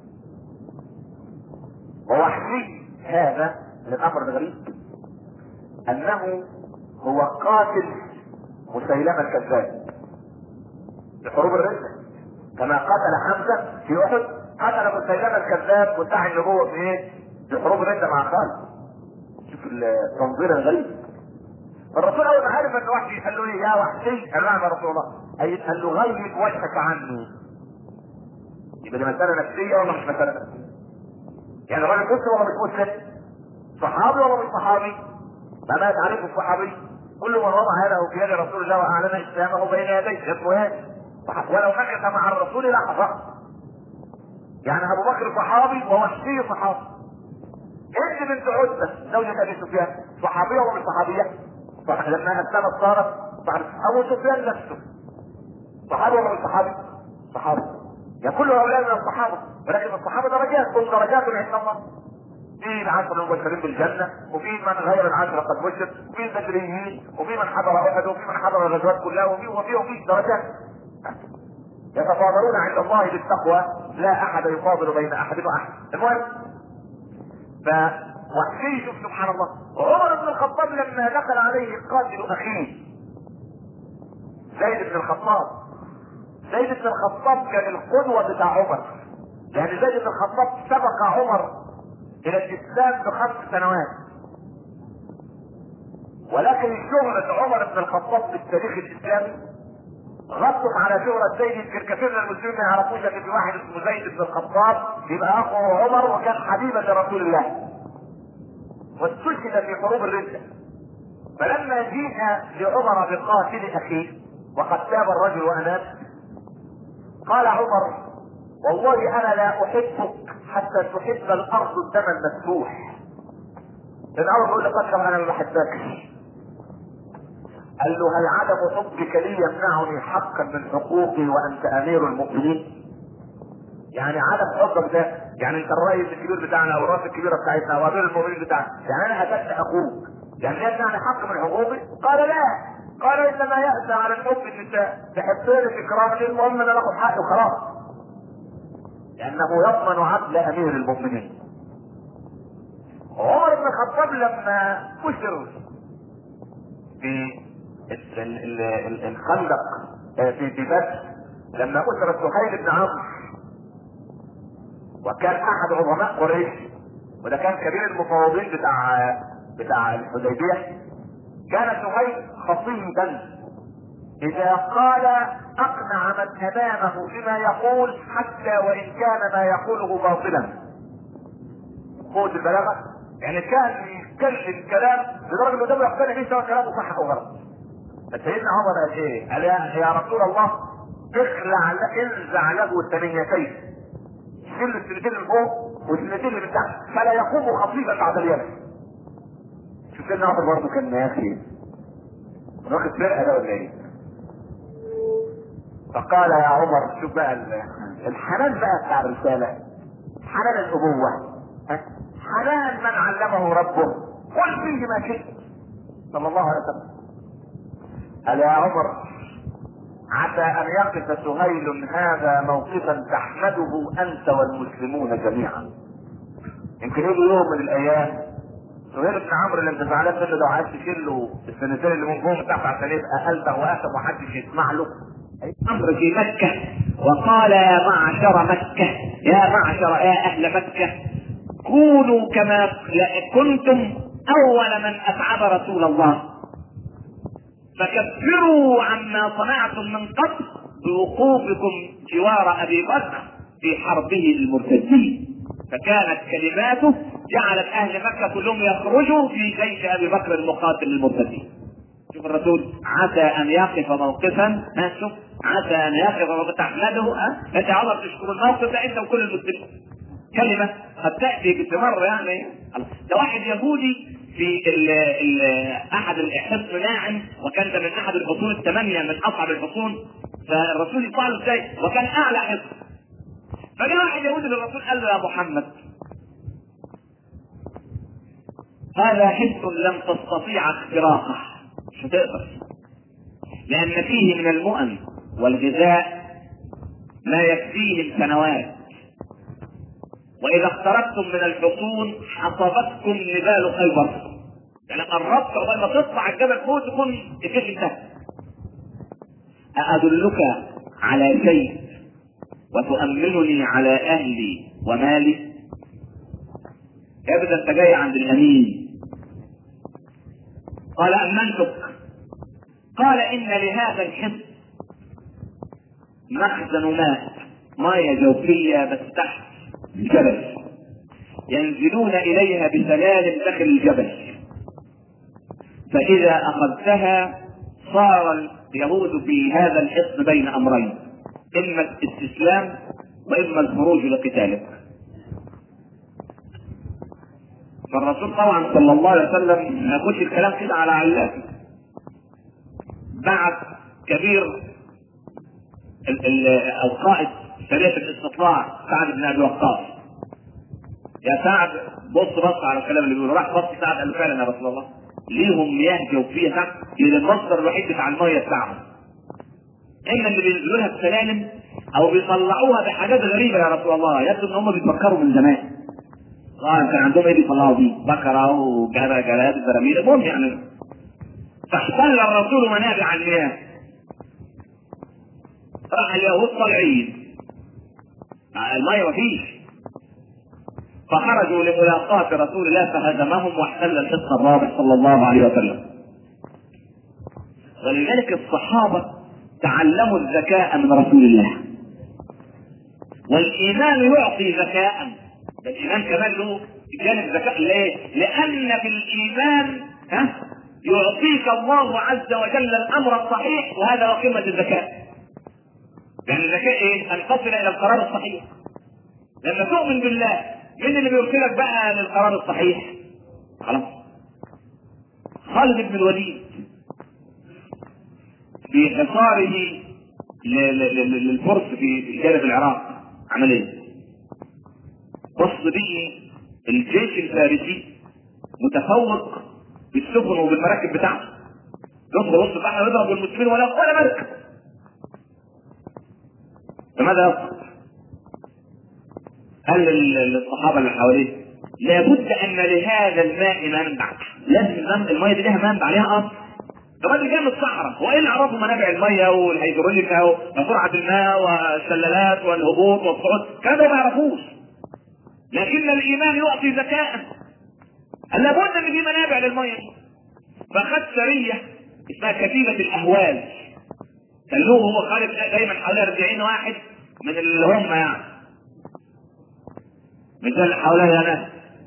ووحشي هذا من الامر الغريب انه هو قاتل مسيلمة الكذاب في حروب الردة كما قتل حمزة في احد قتل مسيلمة الكذاب وسعى النبوة في ايه؟ في حروب الردة مع خالد شوف التنظير الغريب الرسول اول ما عرف ان وحشي قال له ايه يا وحشي قال نعم يا رسول الله أي قال له غيب وجهك عني يبقى دي مسألة نفسية ولا مش مسألة نفسية؟ يعني الراجل مسلم ولا مش مسلم؟ صحابي ولا مش صحابي؟ ما مات عليكم الصحابي كل من وضع يده في يد رسول الله واعلن اسلامه بين يديه اسمه ايه؟ ولو مكث مع الرسول لحظه يعني ابو بكر صحابي ووحشي صحابي انت بنت عتبه زوجة ابي سفيان صحابيه ولا مش صحابيه؟ صح لما اسلمت صارت صحابي ابو سفيان نفسه صحابي ولا مش صحابي؟ صحابي يعني كل هؤلاء من الصحابه ولكن الصحابه درجات كل درجات عند الله في العشر المبشرين بالجنة وفي من غير العشرة قد بشر وفي البدريين وفي من حضر أحد وفي من حضر الغزوات كلها وفي وفي وفي درجات يتفاضلون عند الله بالتقوى لا أحد يفاضل بين أحد وأحد المهم فوحشي شوف سبحان الله وعمر بن الخطاب لما دخل عليه قاتل أخيه زيد بن الخطاب زيد بن الخطاب كان القدوة بتاع عمر يعني زيد بن الخطاب سبق عمر الى الاسلام بخمس سنوات ولكن شهرة عمر بن الخطاب في التاريخ الاسلامي غطت على شهرة زيد يمكن كثير من المسلمين ما يعرفوش ان في واحد اسمه زيد بن الخطاب يبقى اخو عمر وكان حبيبا لرسول الله واستشهد في حروب الردة فلما جيء لعمر بقاتل اخيه وقد تاب الرجل واناب قال عمر والله انا لا احبك حتى تحب الارض الدم المسفوح الاول بيقول لقد انا ما بحبكش قال له هل عدم حبك لي يمنعني حقا من حقوقي وانت امير المؤمنين يعني عدم حبك ده يعني انت الرئيس الكبير بتاعنا او الراس الكبيره بتاعتنا او امير المؤمنين بتاعنا يعني انا قتلت اخوك يعني ده يمنعني حق من حقوقي قال لا قال انما يأسى على الحب ان انت تحبني تكرهني المهم ان انا اخد حقي وخلاص لانه يضمن عدل امير المؤمنين عمر بن الخطاب لما كسر في الخندق في في بدر لما اسر سهيل بن عمرو وكان احد عظماء قريش وده كان كبير المفاوضين بتاع بتاع الحديبيه كان سهيل خصيبا اذا قال اقنع من امامه بما يقول حتى وان كان ما يقوله باطلا قوة البلاغة يعني كان يتكلم كلام لدرجة انه ده يقتنع بيه سواء كلامه صح او غلط فسيدنا عمر قال ايه؟ قال يا يا رسول الله اخلع انزع له الثنيتين شيل السنتين اللي فوق والسنتين اللي من تحت فلا يقوم خطيبا بعد اليمن شوف سيدنا عمر برضه كان يا اخي واخد فرقه ده ولا ايه؟ فقال يا عمر شوف بقى الحنان بقى بتاع الرساله حنان الابوه حنان من علمه ربه قل فيه ما شئت صلى الله عليه وسلم قال يا عمر عسى ان يقف سهيل هذا موقفا تحمده انت والمسلمون جميعا يمكن يجي يوم من الايام سهيل بن عمرو اللي انت زعلان منه لو عايز تشيل له السنتين اللي من فوق تحت عشان يبقى البغ واسف ومحدش يسمع له امر في مكه وقال يا معشر مكه يا معشر يا اهل مكه كونوا كما كنتم اول من اتعب رسول الله فكفروا عما صنعتم من قبل بوقوفكم جوار ابي بكر في حربه للمرتدين فكانت كلماته جعلت اهل مكه كلهم يخرجوا في جيش ابي بكر المقاتل للمرتدين شوف الرسول عسى ان يقف موقفا ها شوف عسى ان يقف موقفا تحمده ها انت عمر تشكر الموقف ده انت وكل المسلمين كلمه قد تاتي بمره يعني ده واحد يهودي في ال ال احد الحصن ناعم وكان ده من احد الحصون الثمانيه من اصعب الحصون فالرسول يطلع له ازاي وكان اعلى حصن فجاء واحد يهودي للرسول قال له يا محمد هذا حصن لم تستطيع اختراقه مش هتقدر لان فيه من المؤن والغذاء ما يكفيهم سنوات واذا اقتربتم من الحصون حصبتكم نبال خيبر يعني قربت قبل ما تطلع الجبل فوق تكون الجيش انتهى أأدلك على شيء وتؤمنني على أهلي ومالي يبدأ أنت جاي عند الأمين قال أمنتك قال إن لهذا الحصن مخزن ماء مياه جوفية بس تحت الجبل ينزلون اليها بسلال داخل الجبل فاذا اخذتها صار اليهود في هذا الحصن بين امرين اما الاستسلام واما الخروج لقتالك فالرسول طبعا صلى الله عليه وسلم ما ياخدش الكلام كده على علات بعت كبير ال- ال- القائد سرية الاستطلاع سعد بن ابي وقاص يا سعد بص بص على الكلام اللي بيقوله راح بص سعد قال له فعلا يا رسول الله ليهم مياه جوفيه تحت لان المصدر الوحيد بتاع الميه بتاعهم اما اللي بينزلوا لها بسلالم او بيطلعوها بحاجات غريبه يا رسول الله يبدو ان هم بيفكروا من زمان اه كان عندهم ايه بيطلعوا بيه بكره وجرى جراد براميل المهم يعني فاحتل الرسول منابع المياه راح اليهود طالعين المية مفيش فخرجوا لملاقاة رسول الله فهزمهم واحتل الحصن الرابع صلى الله عليه وسلم ولذلك الصحابة تعلموا الذكاء من رسول الله والإيمان يعطي ذكاء ده الإيمان كمان له جانب ذكاء ليه؟ لأن في الإيمان ها يعطيك الله عز وجل الأمر الصحيح وهذا هو قمة الذكاء يعني الذكاء ايه؟ ان تصل الى القرار الصحيح. لما تؤمن بالله مين اللي بيوصلك بقى للقرار الصحيح؟ خلاص. خالد بن الوليد في حصاره ل- ل- ل- للفرس في جانب العراق عمل ايه؟ بص بيه الجيش الفارسي متفوق بالسفن وبالمراكب بتاعته يدخل وسط البحر ويضرب المسلمين ولا ولا مركب فماذا يصنع؟ قال لل- للصحابه اللي حواليه لابد ان لهذا الماء منبع لازم الماء- الميه دي لها منبع لها اصل الراجل جاي من الصحراء هو ايه اللي عرفه منابع الميه والهيدروليكا وسرعه الماء والشلالات والهبوط والصعود كانوا ما يعرفوش لكن الايمان يعطي ذكاء قال لابد ان في منابع للميه فخد سريه اسمها كتيبه الاهوال خلوه هو خالد دايما حوالي 40 واحد من اللي هم يعني مش ده اللي حواليا انا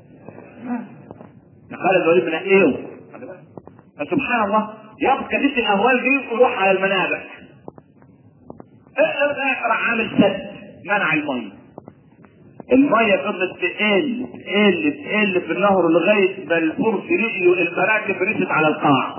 خالد الوليد من ايه فسبحان الله ياخد كتيبه الاهوال دي ويروح على المنابع راح عامل سد منع الميه الميه فضلت تقل تقل تقل في النهر لغايه ما الفرس لقيوا المراكب رست على القاع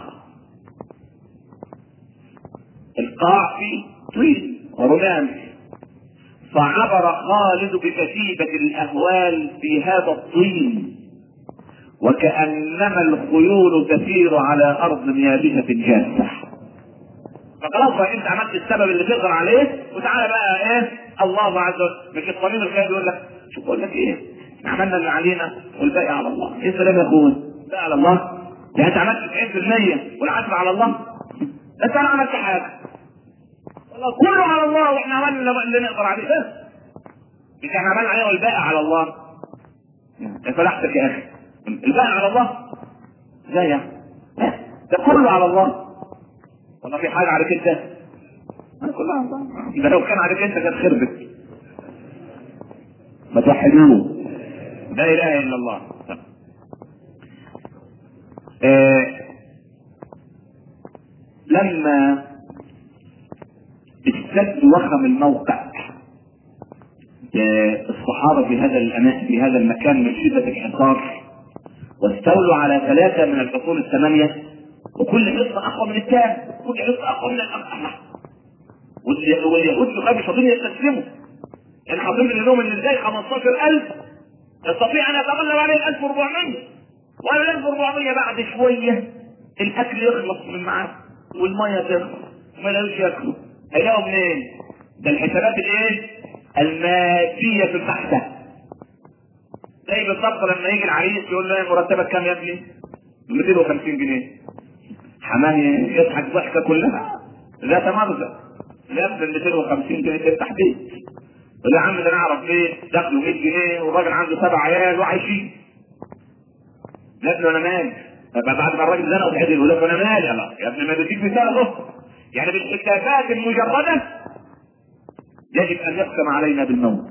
القاع فيه طين ورمام فعبر خالد بكتيبة الأهوال في هذا الطين وكأنما الخيول تسير على أرض يابسة جافة فخلاص بقى انت عملت السبب اللي تقدر عليه وتعالى بقى ايه الله عز وجل مش الطبيب الخير يقول لك شوف بقول لك ايه احنا عملنا اللي علينا والباقي على الله ايه السلام يا اخويا الباقي على الله يعني انت عملت 90% والعشر على الله انت انا عملت حاجه والله كله على الله واحنا عملنا اللي نقدر عليه بس مش احنا عملنا عليه والباقي على الله يا فلاحتك يا اخي الباقي على الله ازاي يعني ده كله على الله والله في حاجه عليك انت كلها على الله ده لو كان عليك انت كانت خربت ما توحدوه لا اله الا الله آه لما اشتد وخم الموقع آه الصحابه في هذا الأمان في هذا المكان من شده الحصار واستولوا على ثلاثه من الفصول الثمانيه وكل حصه اقوى من الثاني كل حصه اقوى من الاخر واليهود كانوا مش راضيين يستسلموا يعني حاطين لهم ان ازاي 15000 يستطيع ان يتغلب عليه 1400 ولا 1400 بعد شويه الاكل يخلص من معاه والميه تخلص وما يلاقوش ياكلوا هيلاقوا منين؟ ده الحسابات الايه؟ الماديه في البحثه زي بالظبط لما يجي العريس يقول له مرتبك كام يا ابني؟ 250 جنيه حماه يضحك ضحكه كلها ذات مغزى لا 250 جنيه تفتح بيت يا عم ده نعرف ليه دخله 100 جنيه والراجل عنده سبع عيال وعايشين قال له انا مالي بعد ما الراجل زنق وحد يقول لك انا مالي الله يا ابني ما بديك مثال اهو يعني بالحسابات المجرده يجب ان يقسم علينا بالموت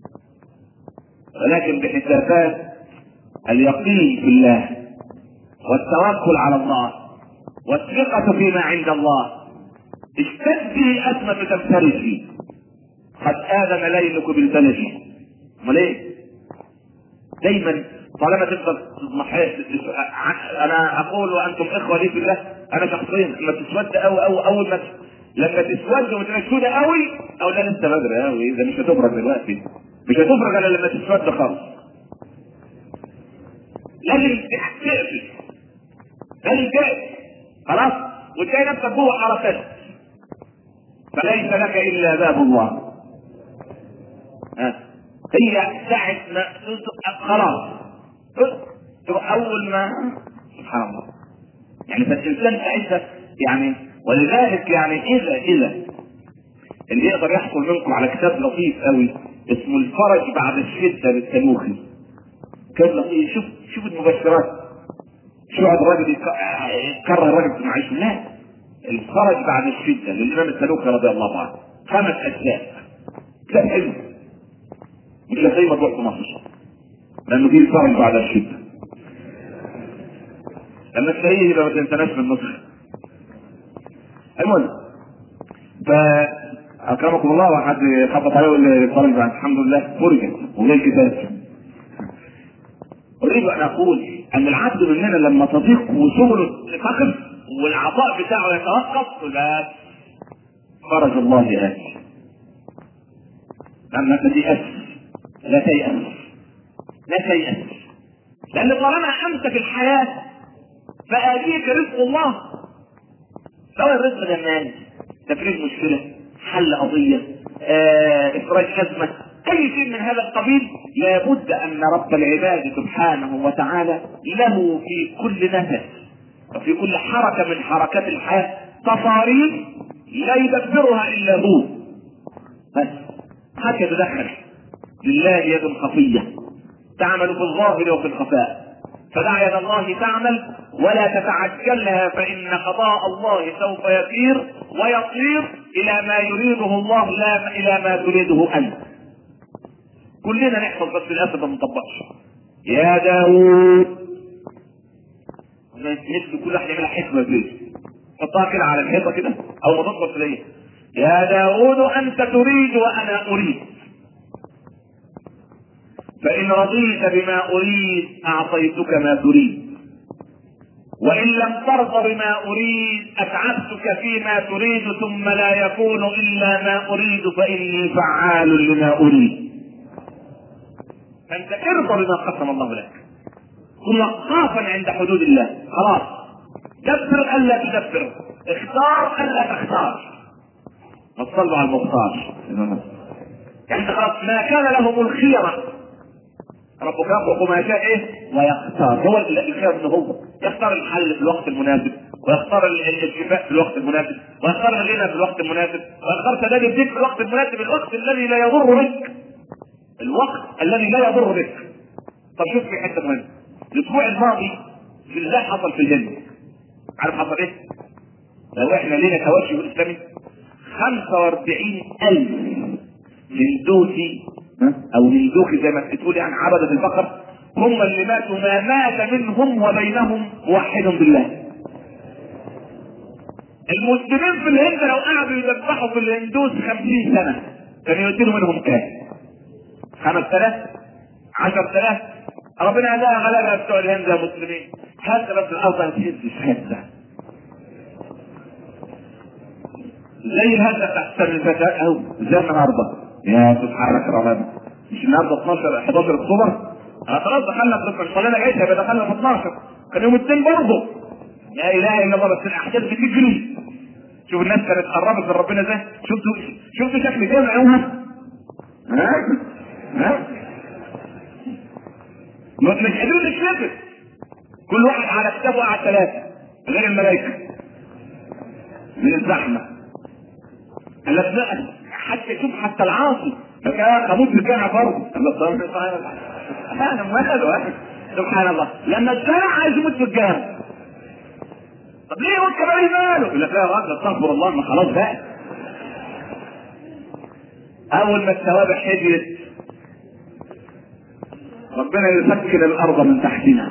ولكن بحسابات اليقين في الله والتوكل على الله والثقة فيما عند الله اشتدي أسمة تفترسي قد آذن ليلك بالبلد امال ايه؟ دايما طالما تفضل انا اقول وانتم اخوه لي في الله انا شخصيا لما تسود قوي قوي اول ما لما تسود وتبقى سودة قوي او لا لسه بدري قوي ده مش هتفرج دلوقتي مش هتفرج الا لما تسود خالص لازم تقفل لازم تقفل خلاص وتلاقي نفسك جوه عرفات فليس لك الا باب الله ها هي ساعة ما خلاص اول ما سبحان الله يعني فالانسان ساعتها يعني ولذلك يعني اذا اذا اللي يقدر يحصل منكم على كتاب لطيف قوي اسمه الفرج بعد الشده للتنوخي كتاب لطيف شوف شوف المبشرات شو يقعد الراجل يكرر الراجل في معيشه لا الفرج بعد الشده للامام التنوخي رضي الله عنه خمس اجزاء كتاب حلو مش زي ما تروح في مصر لانه في الفرج بعد الشده لما تلاقيه يبقى ما تنسناش من مصر المهم ف اكرمكم الله وحد خبط عليه الفرج بعد الحمد لله فرجت وجه الكتاب اريد ان اقول ان العبد مننا لما تضيق وسبله تقف والعطاء بتاعه يتوقف بس فرج الله ياتي لما تيأس لا تيأس لا تيأس لأن طالما أنت في الحياة فآتيك رزق الله سواء الرزق ده مال تفريج مشكلة حل قضية آه، إخراج أزمة أي شيء من هذا القبيل لابد أن رب العباد سبحانه وتعالى له في كل نفس وفي كل حركة من حركات الحياة تصاريف لا يدبرها إلا هو بس حتى يتدخل لله يد خفية تعمل في الظاهر وفي الخفاء فدع يد الله تعمل ولا تتعجلها فإن قضاء الله سوف يسير ويصير إلى ما يريده الله لا إلى ما تريده أنت كلنا نحفظ بس للأسف ما نطبقش يا داوود نفسي كل واحد يعملها حكمة فيه حطها كده على الحيطة كده أو ما تضغط إليه يا داوود أنت تريد وأنا أريد فإن رضيت بما أريد أعطيتك ما تريد وإن لم ترض بما أريد أتعبتك فيما تريد ثم لا يكون إلا ما أريد فإني فعال لما أريد فأنت ارضى بما قسم الله لك كن وقافا عند حدود الله خلاص دبر ألا تدبر اختار ألا تختار وصلوا على المختار يعني خلاص ما كان لهم الخيرة ربك يخلق ما يشاء ايه ويختار هو الخير انه هو يختار الحل في الوقت المناسب ويختار الشفاء في الوقت المناسب ويختار الغنى في الوقت المناسب ويختار سداد الدين في الوقت المناسب الوقت الذي لا يضر بك الوقت الذي لا يضر بك طب شوف في حته مهمه الاسبوع الماضي في الله حصل في الجنه عارف حصل ايه؟ لو احنا لينا توجه اسلامي 45 ألف من دوسي او من دوخي زي ما بتقول يعني عبدة البقر هم اللي ماتوا ما مات منهم وبينهم موحد بالله المسلمين في الهند لو قعدوا يذبحوا في الهندوس خمسين سنة كانوا يديروا منهم كام؟ خمس آلاف؟ عشر آلاف؟ ربنا قالها غلبة بتوع الهند يا مسلمين هذا بس الأرض هتهز هزة زي هذا تحت الفتاة أهو زي النهارده يا سبحانك ربنا مش النهارده 12 11 اكتوبر انا خلاص دخلنا في الصلاه جايتها يبقى دخلنا في 12 كان يوم الاثنين برضه لا اله الا الله بس الاحداث بتجري شوف الناس كانت قربت من ربنا ازاي شفتوا شفتوا شكل جامع يومها ها ها مش قادرين نتنفس كل واحد على كتابه قعد ثلاثه غير الملائكه من الزحمه قال لك لا حتى شوف حتى العاصي فكان خمود في الجامع برضه انا ماله سبحان الله لما الشارع عايز يموت في الجامع طب ليه يموت كمان ماله؟ يقول لك لا يا راجل استغفر الله ما خلاص بقى اول ما التوابع حجرت ربنا يسكن الارض من تحتنا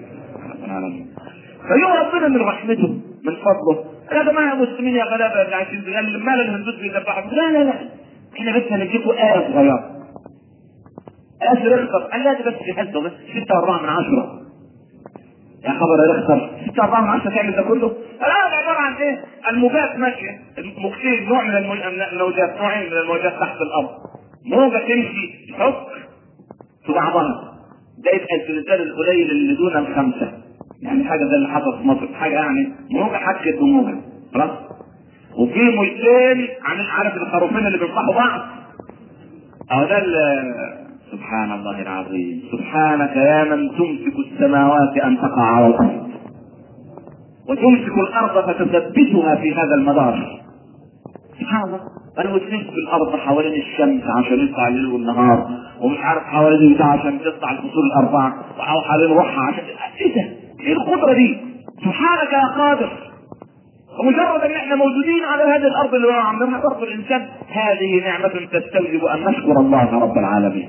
فيوم ربنا من رحمته من فضله يا جماعه مسلمين يا غلابه اللي عايشين مال الهندوس بيذبحوا لا لا لا احنا بس هنديكم آية صغيرة آية رخصر قال لا ده بس في حصة بس 6 4 من 10 يا خبر يا رخصر 6 4 من 10 تعمل ده كله؟ لا ده عبارة عن ايه؟ الموجات ماشية المكسير نوع من الموجات نوعين من الموجات تحت الأرض موجة تمشي تحك في بعضها ده يبقى الزلزال القليل اللي دون الخمسة يعني حاجة زي اللي حصل في مصر حاجة يعني موجة حكت بموجة خلاص وفي ملتين عن عارف الخروفين اللي بينصحوا بعض اهو ده سبحان الله العظيم سبحانك يا من تمسك السماوات ان تقع على الارض وتمسك الارض فتثبتها في هذا المدار سبحان الله انا وتلف في الارض حوالين الشمس عشان يطلع الليل والنهار ومش عارف حوالين البتاع عشان تطلع الفصول الاربعه او حوالين روحها عشان ايه ده؟ ايه القدره دي؟ سبحانك يا قادر ومجرد ان احنا موجودين على هذه الارض اللي عملها برضه الانسان هذه نعمة تستوجب ان نشكر الله رب العالمين.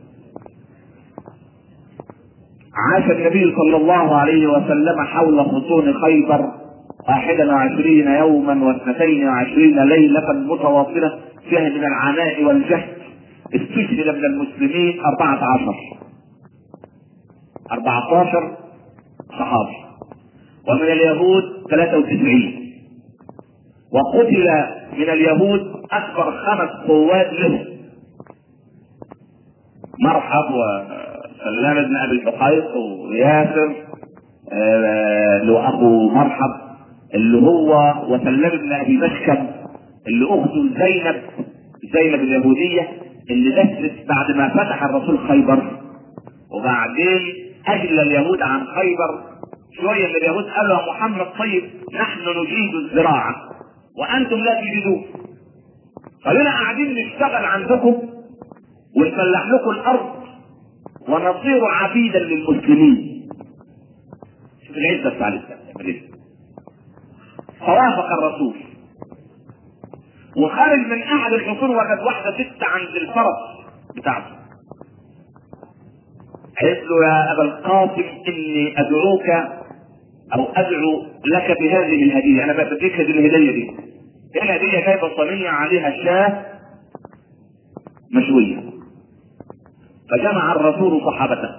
عاش النبي صلى الله عليه وسلم حول خصوم خيبر واحدا وعشرين يوما واثنتين وعشرين ليلة متواصلة فيها من العناء والجهد استشهد من المسلمين أربعة عشر أربعة عشر صحابي ومن اليهود ثلاثة وتسعين وقتل من اليهود اكبر خمس قوات له مرحب وسلام بن ابي الحقيق وياسر اللي هو اخو مرحب اللي هو وسلام بن ابي مشكم اللي اخته زينب زينب اليهوديه اللي دست بعد ما فتح الرسول خيبر وبعدين اجل اليهود عن خيبر شويه من اليهود قالوا يا محمد طيب نحن نجيد الزراعه وانتم لا تجدون خلينا قاعدين نشتغل عندكم ونفلح لكم الارض ونصير عبيدا للمسلمين العزه بتاع الاسلام فوافق الرسول وخرج من احد الحصون وجد واحده ست عند الفرس بتاعته قالت له يا ابا القاسم اني ادعوك او ادعو لك بهذه الهديه انا بديك هذه الهديه دي ايه الهديه جايبه صينيه عليها شاه مشويه فجمع الرسول صحابته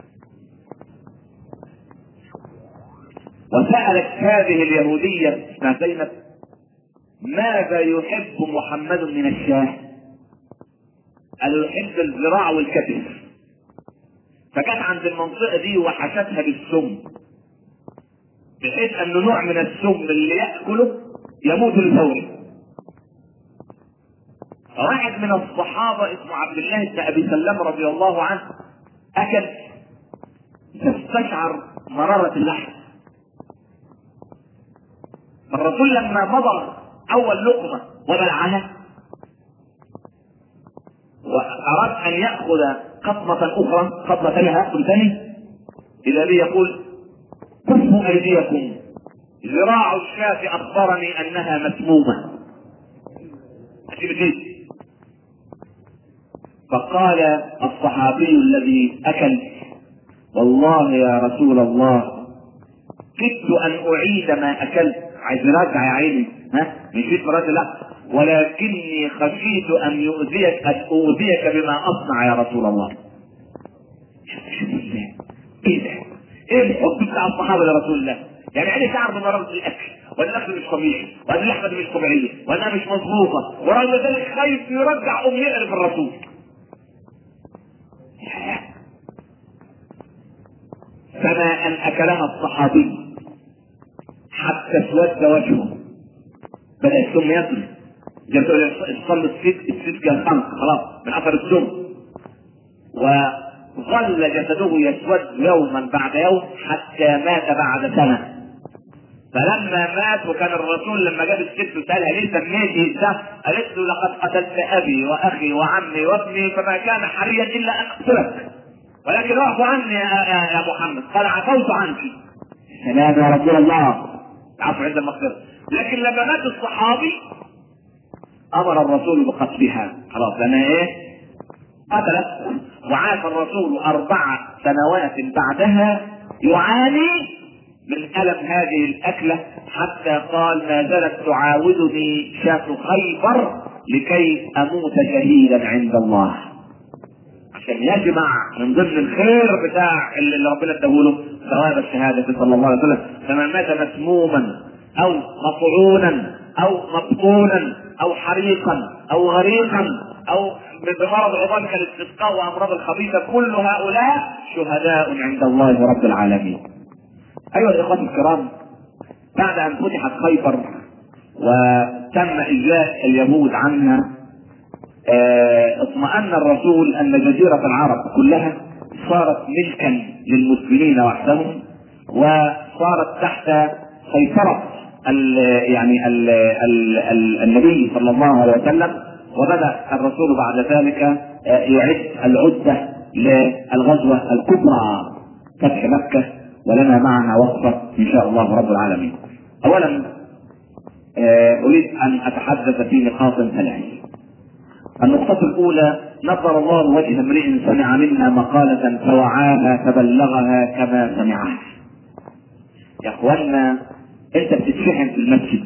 وسألت هذه اليهودية اسمها زينب ماذا يحب محمد من الشاه؟ قالوا يحب الذراع والكتف فجت عند المنطقة دي وحشتها بالسم بحيث أن نوع من السم اللي يأكله يموت الفوري فواحد من الصحابة اسمه عبد الله بن أبي سلام رضي الله عنه أكل تستشعر مرارة اللحم الرسول لما مضى اول لقمه وبلعها واراد ان ياخذ قطمه اخرى قطمه ثانيه ياخذ ثاني اذا بي يقول كفوا ايديكم ذراع الشاة اخبرني انها مسمومه فقال الصحابي الذي اكل والله يا رسول الله كدت ان اعيد ما اكلت عايز يرجع يا عيني ها مشيت مرات لا ولكني خشيت ان يؤذيك ان اؤذيك بما اصنع يا رسول الله ايه ده؟ ايه الحب بتاع الصحابه لرسول الله؟ يعني عيني تعرف مرارة الاكل وان الاكل مش طبيعي وان اللحمه دي مش طبيعيه وانها مش مظبوطه ورغم ذلك خايف يرجع ام يعرف الرسول فما ان اكلها الصحابي حتى اسود وجهه بدا السم يطلع زي ما تقول الصل السيد السيد كان خمس خلاص من اثر السم وظل جسده يسود يوما بعد يوم حتى مات بعد سنه فلما مات وكان الرسول لما جاب الست وسالها ليه سميتي ده؟ قالت له لقد قتلت ابي واخي وعمي وابني فما كان حريا الا ان اقتلك ولكن اعفو عني يا, يا, يا محمد قال عفوت عنك سلام يا رسول الله العفو عند المغفرة لكن لما مات الصحابي امر الرسول بقتلها خلاص لان ايه قتلت وعاش الرسول اربع سنوات بعدها يعاني من الم هذه الاكله حتى قال ما زالت تعاودني شاة خيبر لكي اموت شهيدا عند الله عشان يجمع من ضمن الخير بتاع اللي ربنا اداهوله ثواب الشهاده صلى الله عليه وسلم فمن مات مسموما او مطعونا او مبطونا او حريقا او غريقا او بمرض عظام كالاستسقاء وامراض الخبيثه كل هؤلاء شهداء عند الله رب العالمين. ايها الاخوه الكرام بعد ان فتحت خيبر وتم اجلاء اليهود عنها اطمأن الرسول ان جزيرة العرب كلها صارت ملكا للمسلمين وحدهم وصارت تحت سيطرة ال يعني ال ال ال النبي صلى الله عليه وسلم وبدأ الرسول بعد ذلك يعد العدة للغزوة الكبرى فتح مكة ولنا معها وقفة إن شاء الله رب العالمين. أولا أريد أن أتحدث في نقاط ثلاث. النقطة الأولى نظر الله وجه امرئ سمع منا مقالة فوعاها فبلغها كما سمعها. يا اخوانا انت بتتشحن في المسجد.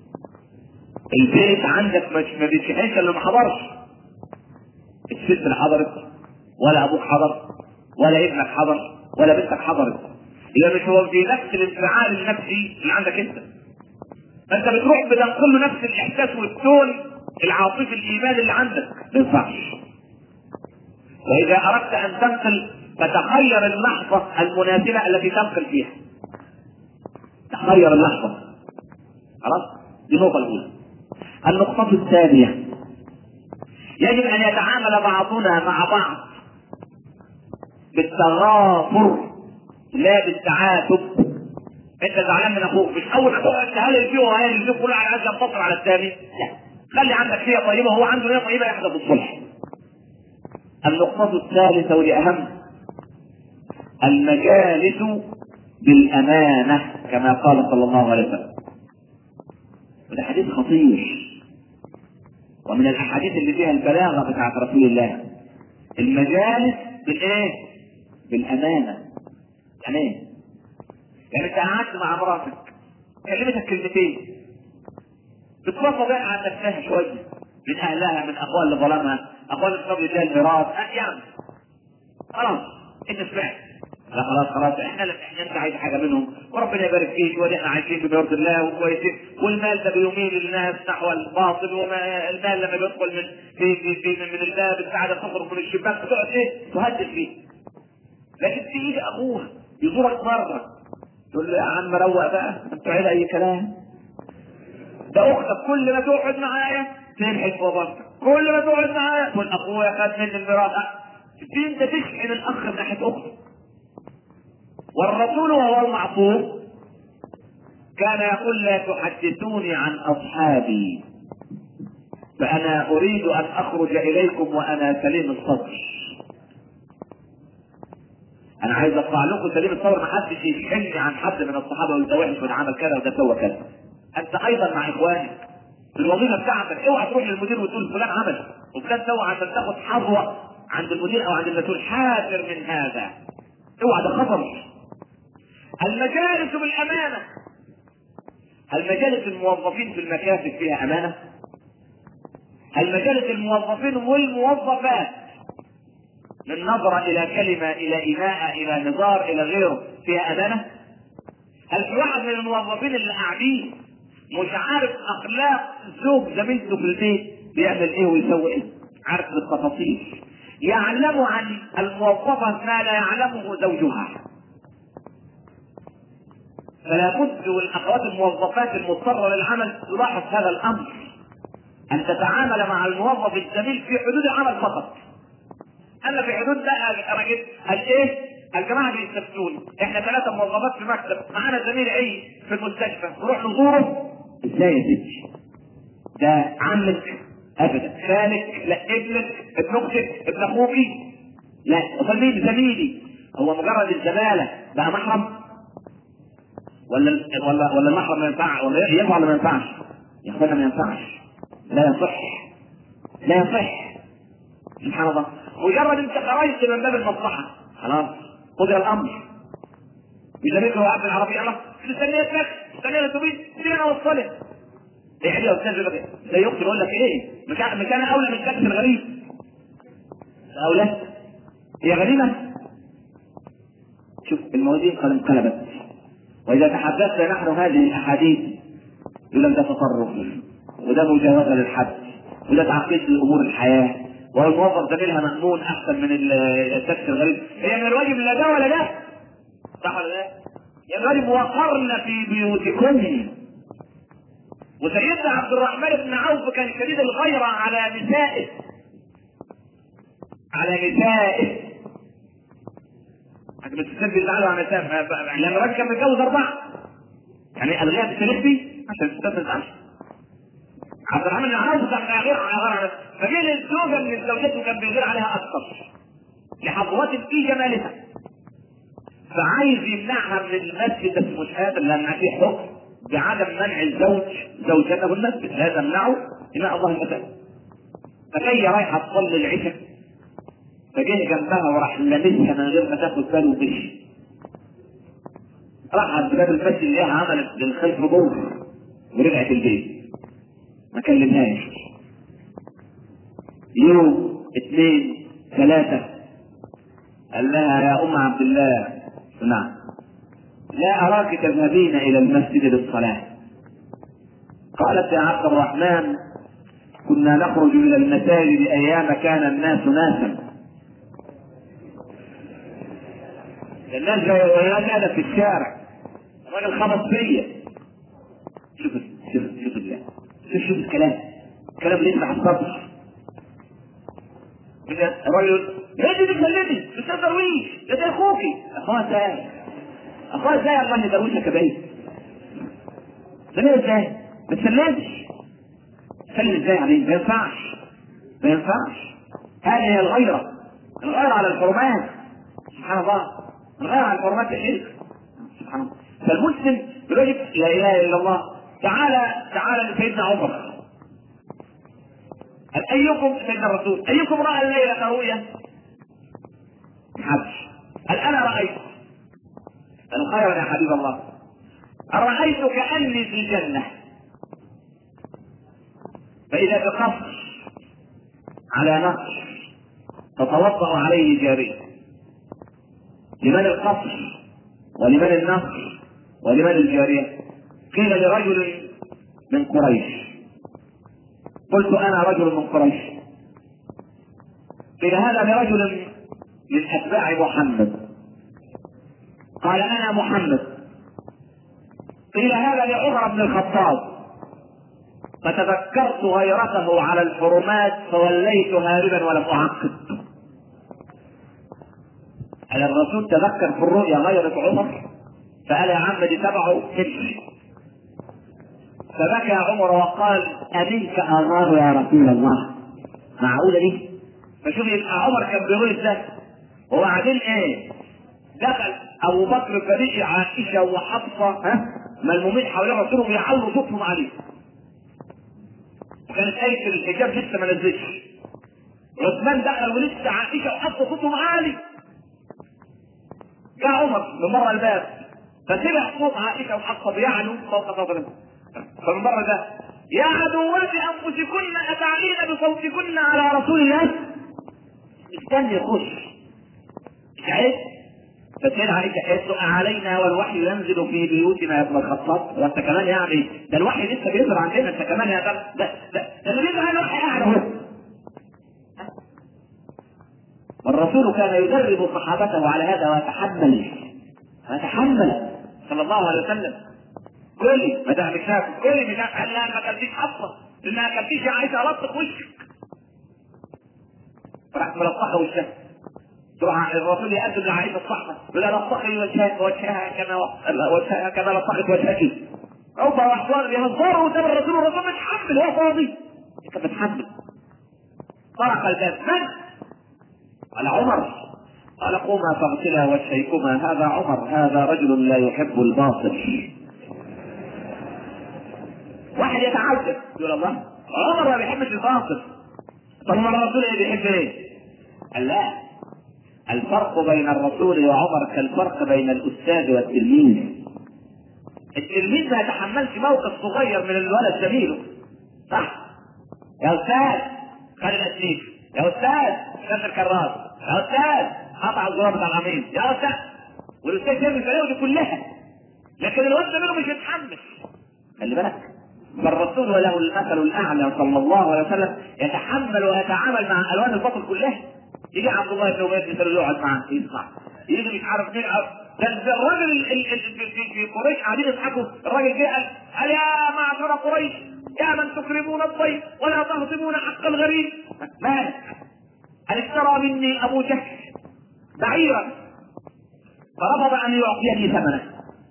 البيت عندك مش ما بيتشحنش الا ما حضرش. الست اللي حضرت ولا ابوك حضر ولا ابنك حضر ولا بنتك حضرت. يبقى مش هو في نفس الانفعال النفسي اللي عندك انت. فانت بتروح بتنقل له نفس الاحساس والتون العاطفي الايمان اللي عندك ما ينفعش واذا اردت ان تنقل فتخير اللحظه المناسبه التي تنقل فيها تخير اللحظه خلاص دي النقطه الاولى النقطه الثانيه يجب ان يتعامل بعضنا مع بعض بالتغافر لا بالتعاتب انت زعلان من اخوك مش اول اخوك انت هل فيه وهل فيه كل واحد عايز ينتصر على الثاني لا خلي عندك نية طيبة وهو عنده نية طيبة يحدث الصلح. النقطة الثالثة والأهم المجالس بالامانه كما قال صلى الله عليه وسلم وده حديث خطير ومن الاحاديث اللي فيها البلاغه بتاعت رسول الله المجالس بالايه؟ بالامانه امان يعني انت قعدت مع مراتك كلمتك كلمتين بتفضل بقى عن نفسها شويه من اهلها من اخوان اللي ظلمها اخوان اللي قبل الله الميراث أه يعني خلاص انت سمعت لا خلاص خلاص احنا احنا انت عايز حاجه منهم وربنا يبارك فيك وادي احنا عايشين بمرض الله وكويسين والمال ده بيميل الناس نحو الباطل وما المال لما بيدخل من في في, في من, من الباب السعاده تخرج من الشباك بتقعد ايه تهدد فيه لكن تيجي اخوها يزورك مره تقول له يا عم روق بقى انت عيل اي كلام ده اختك كل ما تقعد معايا تنحت في بطنك كل ما تقعد معايا تقول اخويا خد مني الميراث دي انت تشحن الاخ من ناحيه اخته والرسول وهو المعصوم كان يقول لا تحدثوني عن اصحابي فانا اريد ان اخرج اليكم وانا سليم الصدر انا عايز اطلع لكم سليم الصدر ما حدش يشحنني عن حد من الصحابه وده وحش وده عمل كذا وده سوى كذا انت ايضا مع اخوانك في الوظيفه بتاعتك اوعى تروح للمدير وتقول فلان عمل وفلان سوى عشان تاخد حظوه عند المدير او عند المسؤول حاذر من هذا اوعى ده خطر المجالس بالامانه هل مجالس الموظفين في المكاتب فيها امانه؟ هل مجالس الموظفين والموظفات من نظرة إلى كلمة إلى إيماء إلى نظار إلى غيره فيها أمانة؟ هل في واحد من الموظفين اللي قاعدين مش عارف أخلاق زوج زميلته في البيت بيعمل إيه ويسوي إيه؟ عارف بالتفاصيل يعلم عن الموظفة ما لا يعلمه زوجها فلا بد والاخوات الموظفات المضطره للعمل تلاحظ هذا الامر ان تتعامل مع الموظف الزميل في حدود العمل فقط اما في حدود بقى راجل قال ايه الجماعه بيستفتوني احنا ثلاثه موظفات في مكتب معانا زميل عيد في المستشفى نروح نزوره ازاي يا ستي ده عمك ابدا خالك لا ابنك ابن اختك ابن اخوك لا امال مين زميلي هو مجرد الزماله بقى محرم ولا ولا ولا المحرم ما ينفع ولا ينفع ولا ما ينفعش؟ يا اخوانا ما ينفعش لا يصح لا يصح سبحان الله مجرد انت خرجت من باب المصلحه خلاص قدر الامر يجريك هو عبد العربي الله مستنيه تاكسي مستنيه الاتوبيس سيبني انا اوصلك ايه يا استاذ زي زي اختي بقول لك ايه مكان مكان اولى من التاكسي الغريب اولى هي غريبه شوف الموازين قد انقلبت واذا تحدثنا نحن هذه الاحاديث يقول لك ده تطرف وده مجاوزه للحد وده تعقيد لامور الحياه والموظف زميلها مأمون احسن من التاكسي الغريب هي من الواجب لا ده ولا ده صح ولا لا؟ يا الواجب وقرن في بيوتكن وسيدنا عبد الرحمن بن عوف كان شديد الغيرة على نسائه على نسائه حتى بتسبب يزعلوا على نسائه لان الراجل كان متجوز اربعه يعني الغيها بالتاريخ دي عشان الستات ما تزعلش عبد الرحمن بن عوف كان غير على فجه للزوجه من زوجته كان بيغير عليها اكثر لحظوات في جمالها فعايز يمنعها من المسجد بس مش قادر لان في حكم بعدم منع الزوج زوجته من المسجد لا تمنعه إماء الله المساجد فجاية رايحة تصلي العشاء فجه جنبها وراح لابسها من غير ما تاخد باله ومشي راحت باب المسجد اللي عملت للخلف دور ورجعت البيت ما كلمهاش يوم اثنين ثلاثة قال لها يا أم عبد الله نعم لا أراك تذهبين إلى المسجد للصلاة قالت يا عبد الرحمن كنا نخرج إلى المساجد أيام كان الناس ناسا الناس جاية في الشارع الراجل خبط فيا شوف شوف شوف الله شوف شوف الكلام الكلام اللي يفتح الصدر الراجل هدي بتكلمني استاذ درويش ده ده اخوكي اخوها ازاي اخوها ازاي الله يدروشك يا بيه سلم ازاي ما تسلمش تسلم ازاي عليه ما ينفعش ما ينفعش هذه هي الغيرة الغيرة على الحرمات سبحان الله الغيرة على الحرمات يا شيخ سبحان الله فالمسلم يجب لا اله الا الله تعالى تعالى لسيدنا عمر قال ايكم سيدنا الرسول ايكم راى الليله رؤيا؟ محدش قال انا رايت قال خيرا يا حبيب الله أرأيت كأني في جنة فإذا بقصر على نقش تتوضأ عليه جارية لمن القصر ولمن النقش ولمن الجارية قيل لرجل من قريش قلت أنا رجل من قريش قيل هذا لرجل من أتباع محمد قال أنا محمد قيل هذا لعمر بن الخطاب فتذكرت غيرته على الحرمات فوليت هاربا ولم اعقب على الرسول تذكر في الرؤيا غيرة عمر فقال يا عم دي تبعه امشي فبكى عمر وقال أمنك أغار يا رسول الله معقولة دي فشوف يبقى عمر كان بيقول ازاي وبعدين ايه دخل ابو بكر فريق عائشه وحفصه ها ملمومين حوالين رسوله بيعلوا صوتهم عليه وكانت آية الحجاب لسه ما نزلتش عثمان دخل ولسه عائشة وحفصة صوتهم عالي جاء عمر من بره الباب فسمع صوت عائشة وحفصة بيعلو فوق صدره فمن بره ده يا عدوات أنفسكن أتعلين بصوتكن على رسول الله استني يخش مش عارف فسيدنا عائشة قالت له علينا والوحي ينزل في بيوتنا يا ابن الخطاب وانت كمان يعني ده الوحي لسه بينزل عندنا انت كمان يا ده ده ده, ده اللي بينزل على الوحي قاعد اهو والرسول كان يدرب صحابته على هذا ويتحمل ويتحمل صلى الله عليه وسلم كلي ما دام مش ناكل كلي مش ناكل قال لا ما اكلتيش حفصه لانها ما اكلتيش يا عائشه لطق وشك راحت ملطخه وشها تروح الرسول يقدم لعائشه الصحبه يقول لها لطخي وجهك وجهها كما وجهها كما لطخت وجهك عقبه واحوال بيهزروا قدام الرسول والرسول متحمل هو فاضي كان متحمل طرق الباب من؟ قال عمر قال قوما فاغسلا وجهيكما هذا عمر هذا رجل لا يحب الباطل واحد يتعجب يقول الله عمر ما بيحبش الباطل طب ما الرسول ايه بيحب ايه؟ قال لا الفرق بين الرسول وعمر كالفرق بين الاستاذ والتلميذ التلميذ ما يتحملش موقف صغير من الولد زميله صح يا استاذ خد الاسنيف يا استاذ شد الكراس يا استاذ قطع الزرار بتاع العميل يا استاذ والاستاذ يرمي البلاوي دي كلها لكن الولد زميله مش يتحمل خلي بالك فالرسول وله المثل الاعلى صلى الله عليه وسلم يتحمل ويتعامل مع الوان الباطل كلها يجي عبد الله بن ابي بن يقعد معاه يسمع يجي مش عارف مين ده الراجل ال- ال- ال- في- في قريش قاعدين يضحكوا الراجل جه قال قال يا معشر قريش يا من تكرمون الضيف ولا تهضمون حق الغريب مالك قال اشترى مني ابو جهل بعيرا فرفض ان يعطيني ثمنه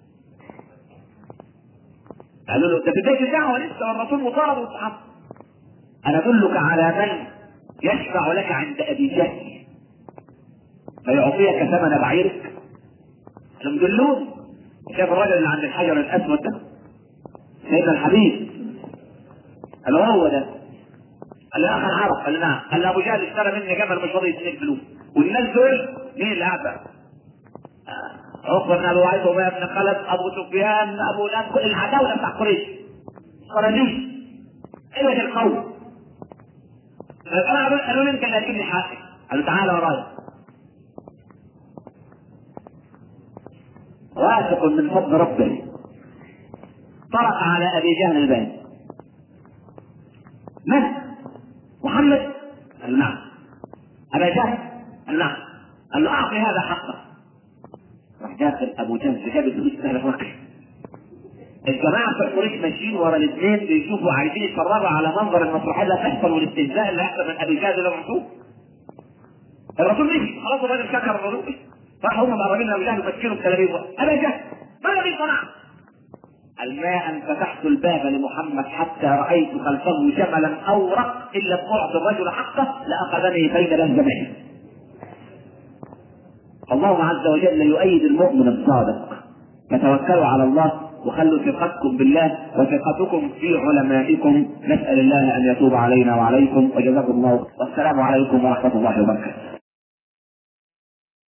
قالوا له ده بدايه الدعوه لسه والرسول مطالب والصحابه انا ادلك على من يشفع لك عند ابي جهل فيعطيك ثمن بعيرك لم دلوني شاف الرجل اللي عند الحجر الاسود ده سيدنا الحبيب قال له هو ده قال له اخ انا عارف قال له نعم قال له ابو جهل اشترى مني جمل مش راضي يديني فلوس والناس دول مين اللي قاعد بقى؟ آه، عقبه بن ابي وعيد وابي بن خلف ابو سفيان ابو ناس كل العداوله بتاع قريش قرانيش قلة القوم فقالوا قالوا لي انت اللي هتجيب لي حقي قالوا تعالى ورايا واثق من فضل ربه طرق على ابي جهل الباب من؟ محمد؟ قال نعم ابا جهل؟ قال نعم قال له اعطي هذا حقه راح داخل ابو جهل جاب الفلوس سهل الرقم الجماعة في قريش ماشيين ورا الاثنين بيشوفوا عايزين يتفرجوا على منظر المسرحية اللي هتحصل والاستهزاء اللي هيحصل من ابي جهل اللي محسوب الرسول مشي خلاص الراجل شكر الرسول راح هم مقربين ابو جهل ومسكينه بتلاميذ ابا جهل ما الذي صنع؟ قال ما ان فتحت الباب لمحمد حتى رايت خلفه جملا اورق الا بعد الرجل حقه لاخذني بين لهجمين الله عز وجل يؤيد المؤمن الصادق فتوكلوا على الله وخلوا ثقتكم بالله وثقتكم في علمائكم نسأل الله أن يتوب علينا وعليكم وجزاكم الله والسلام عليكم ورحمة الله وبركاته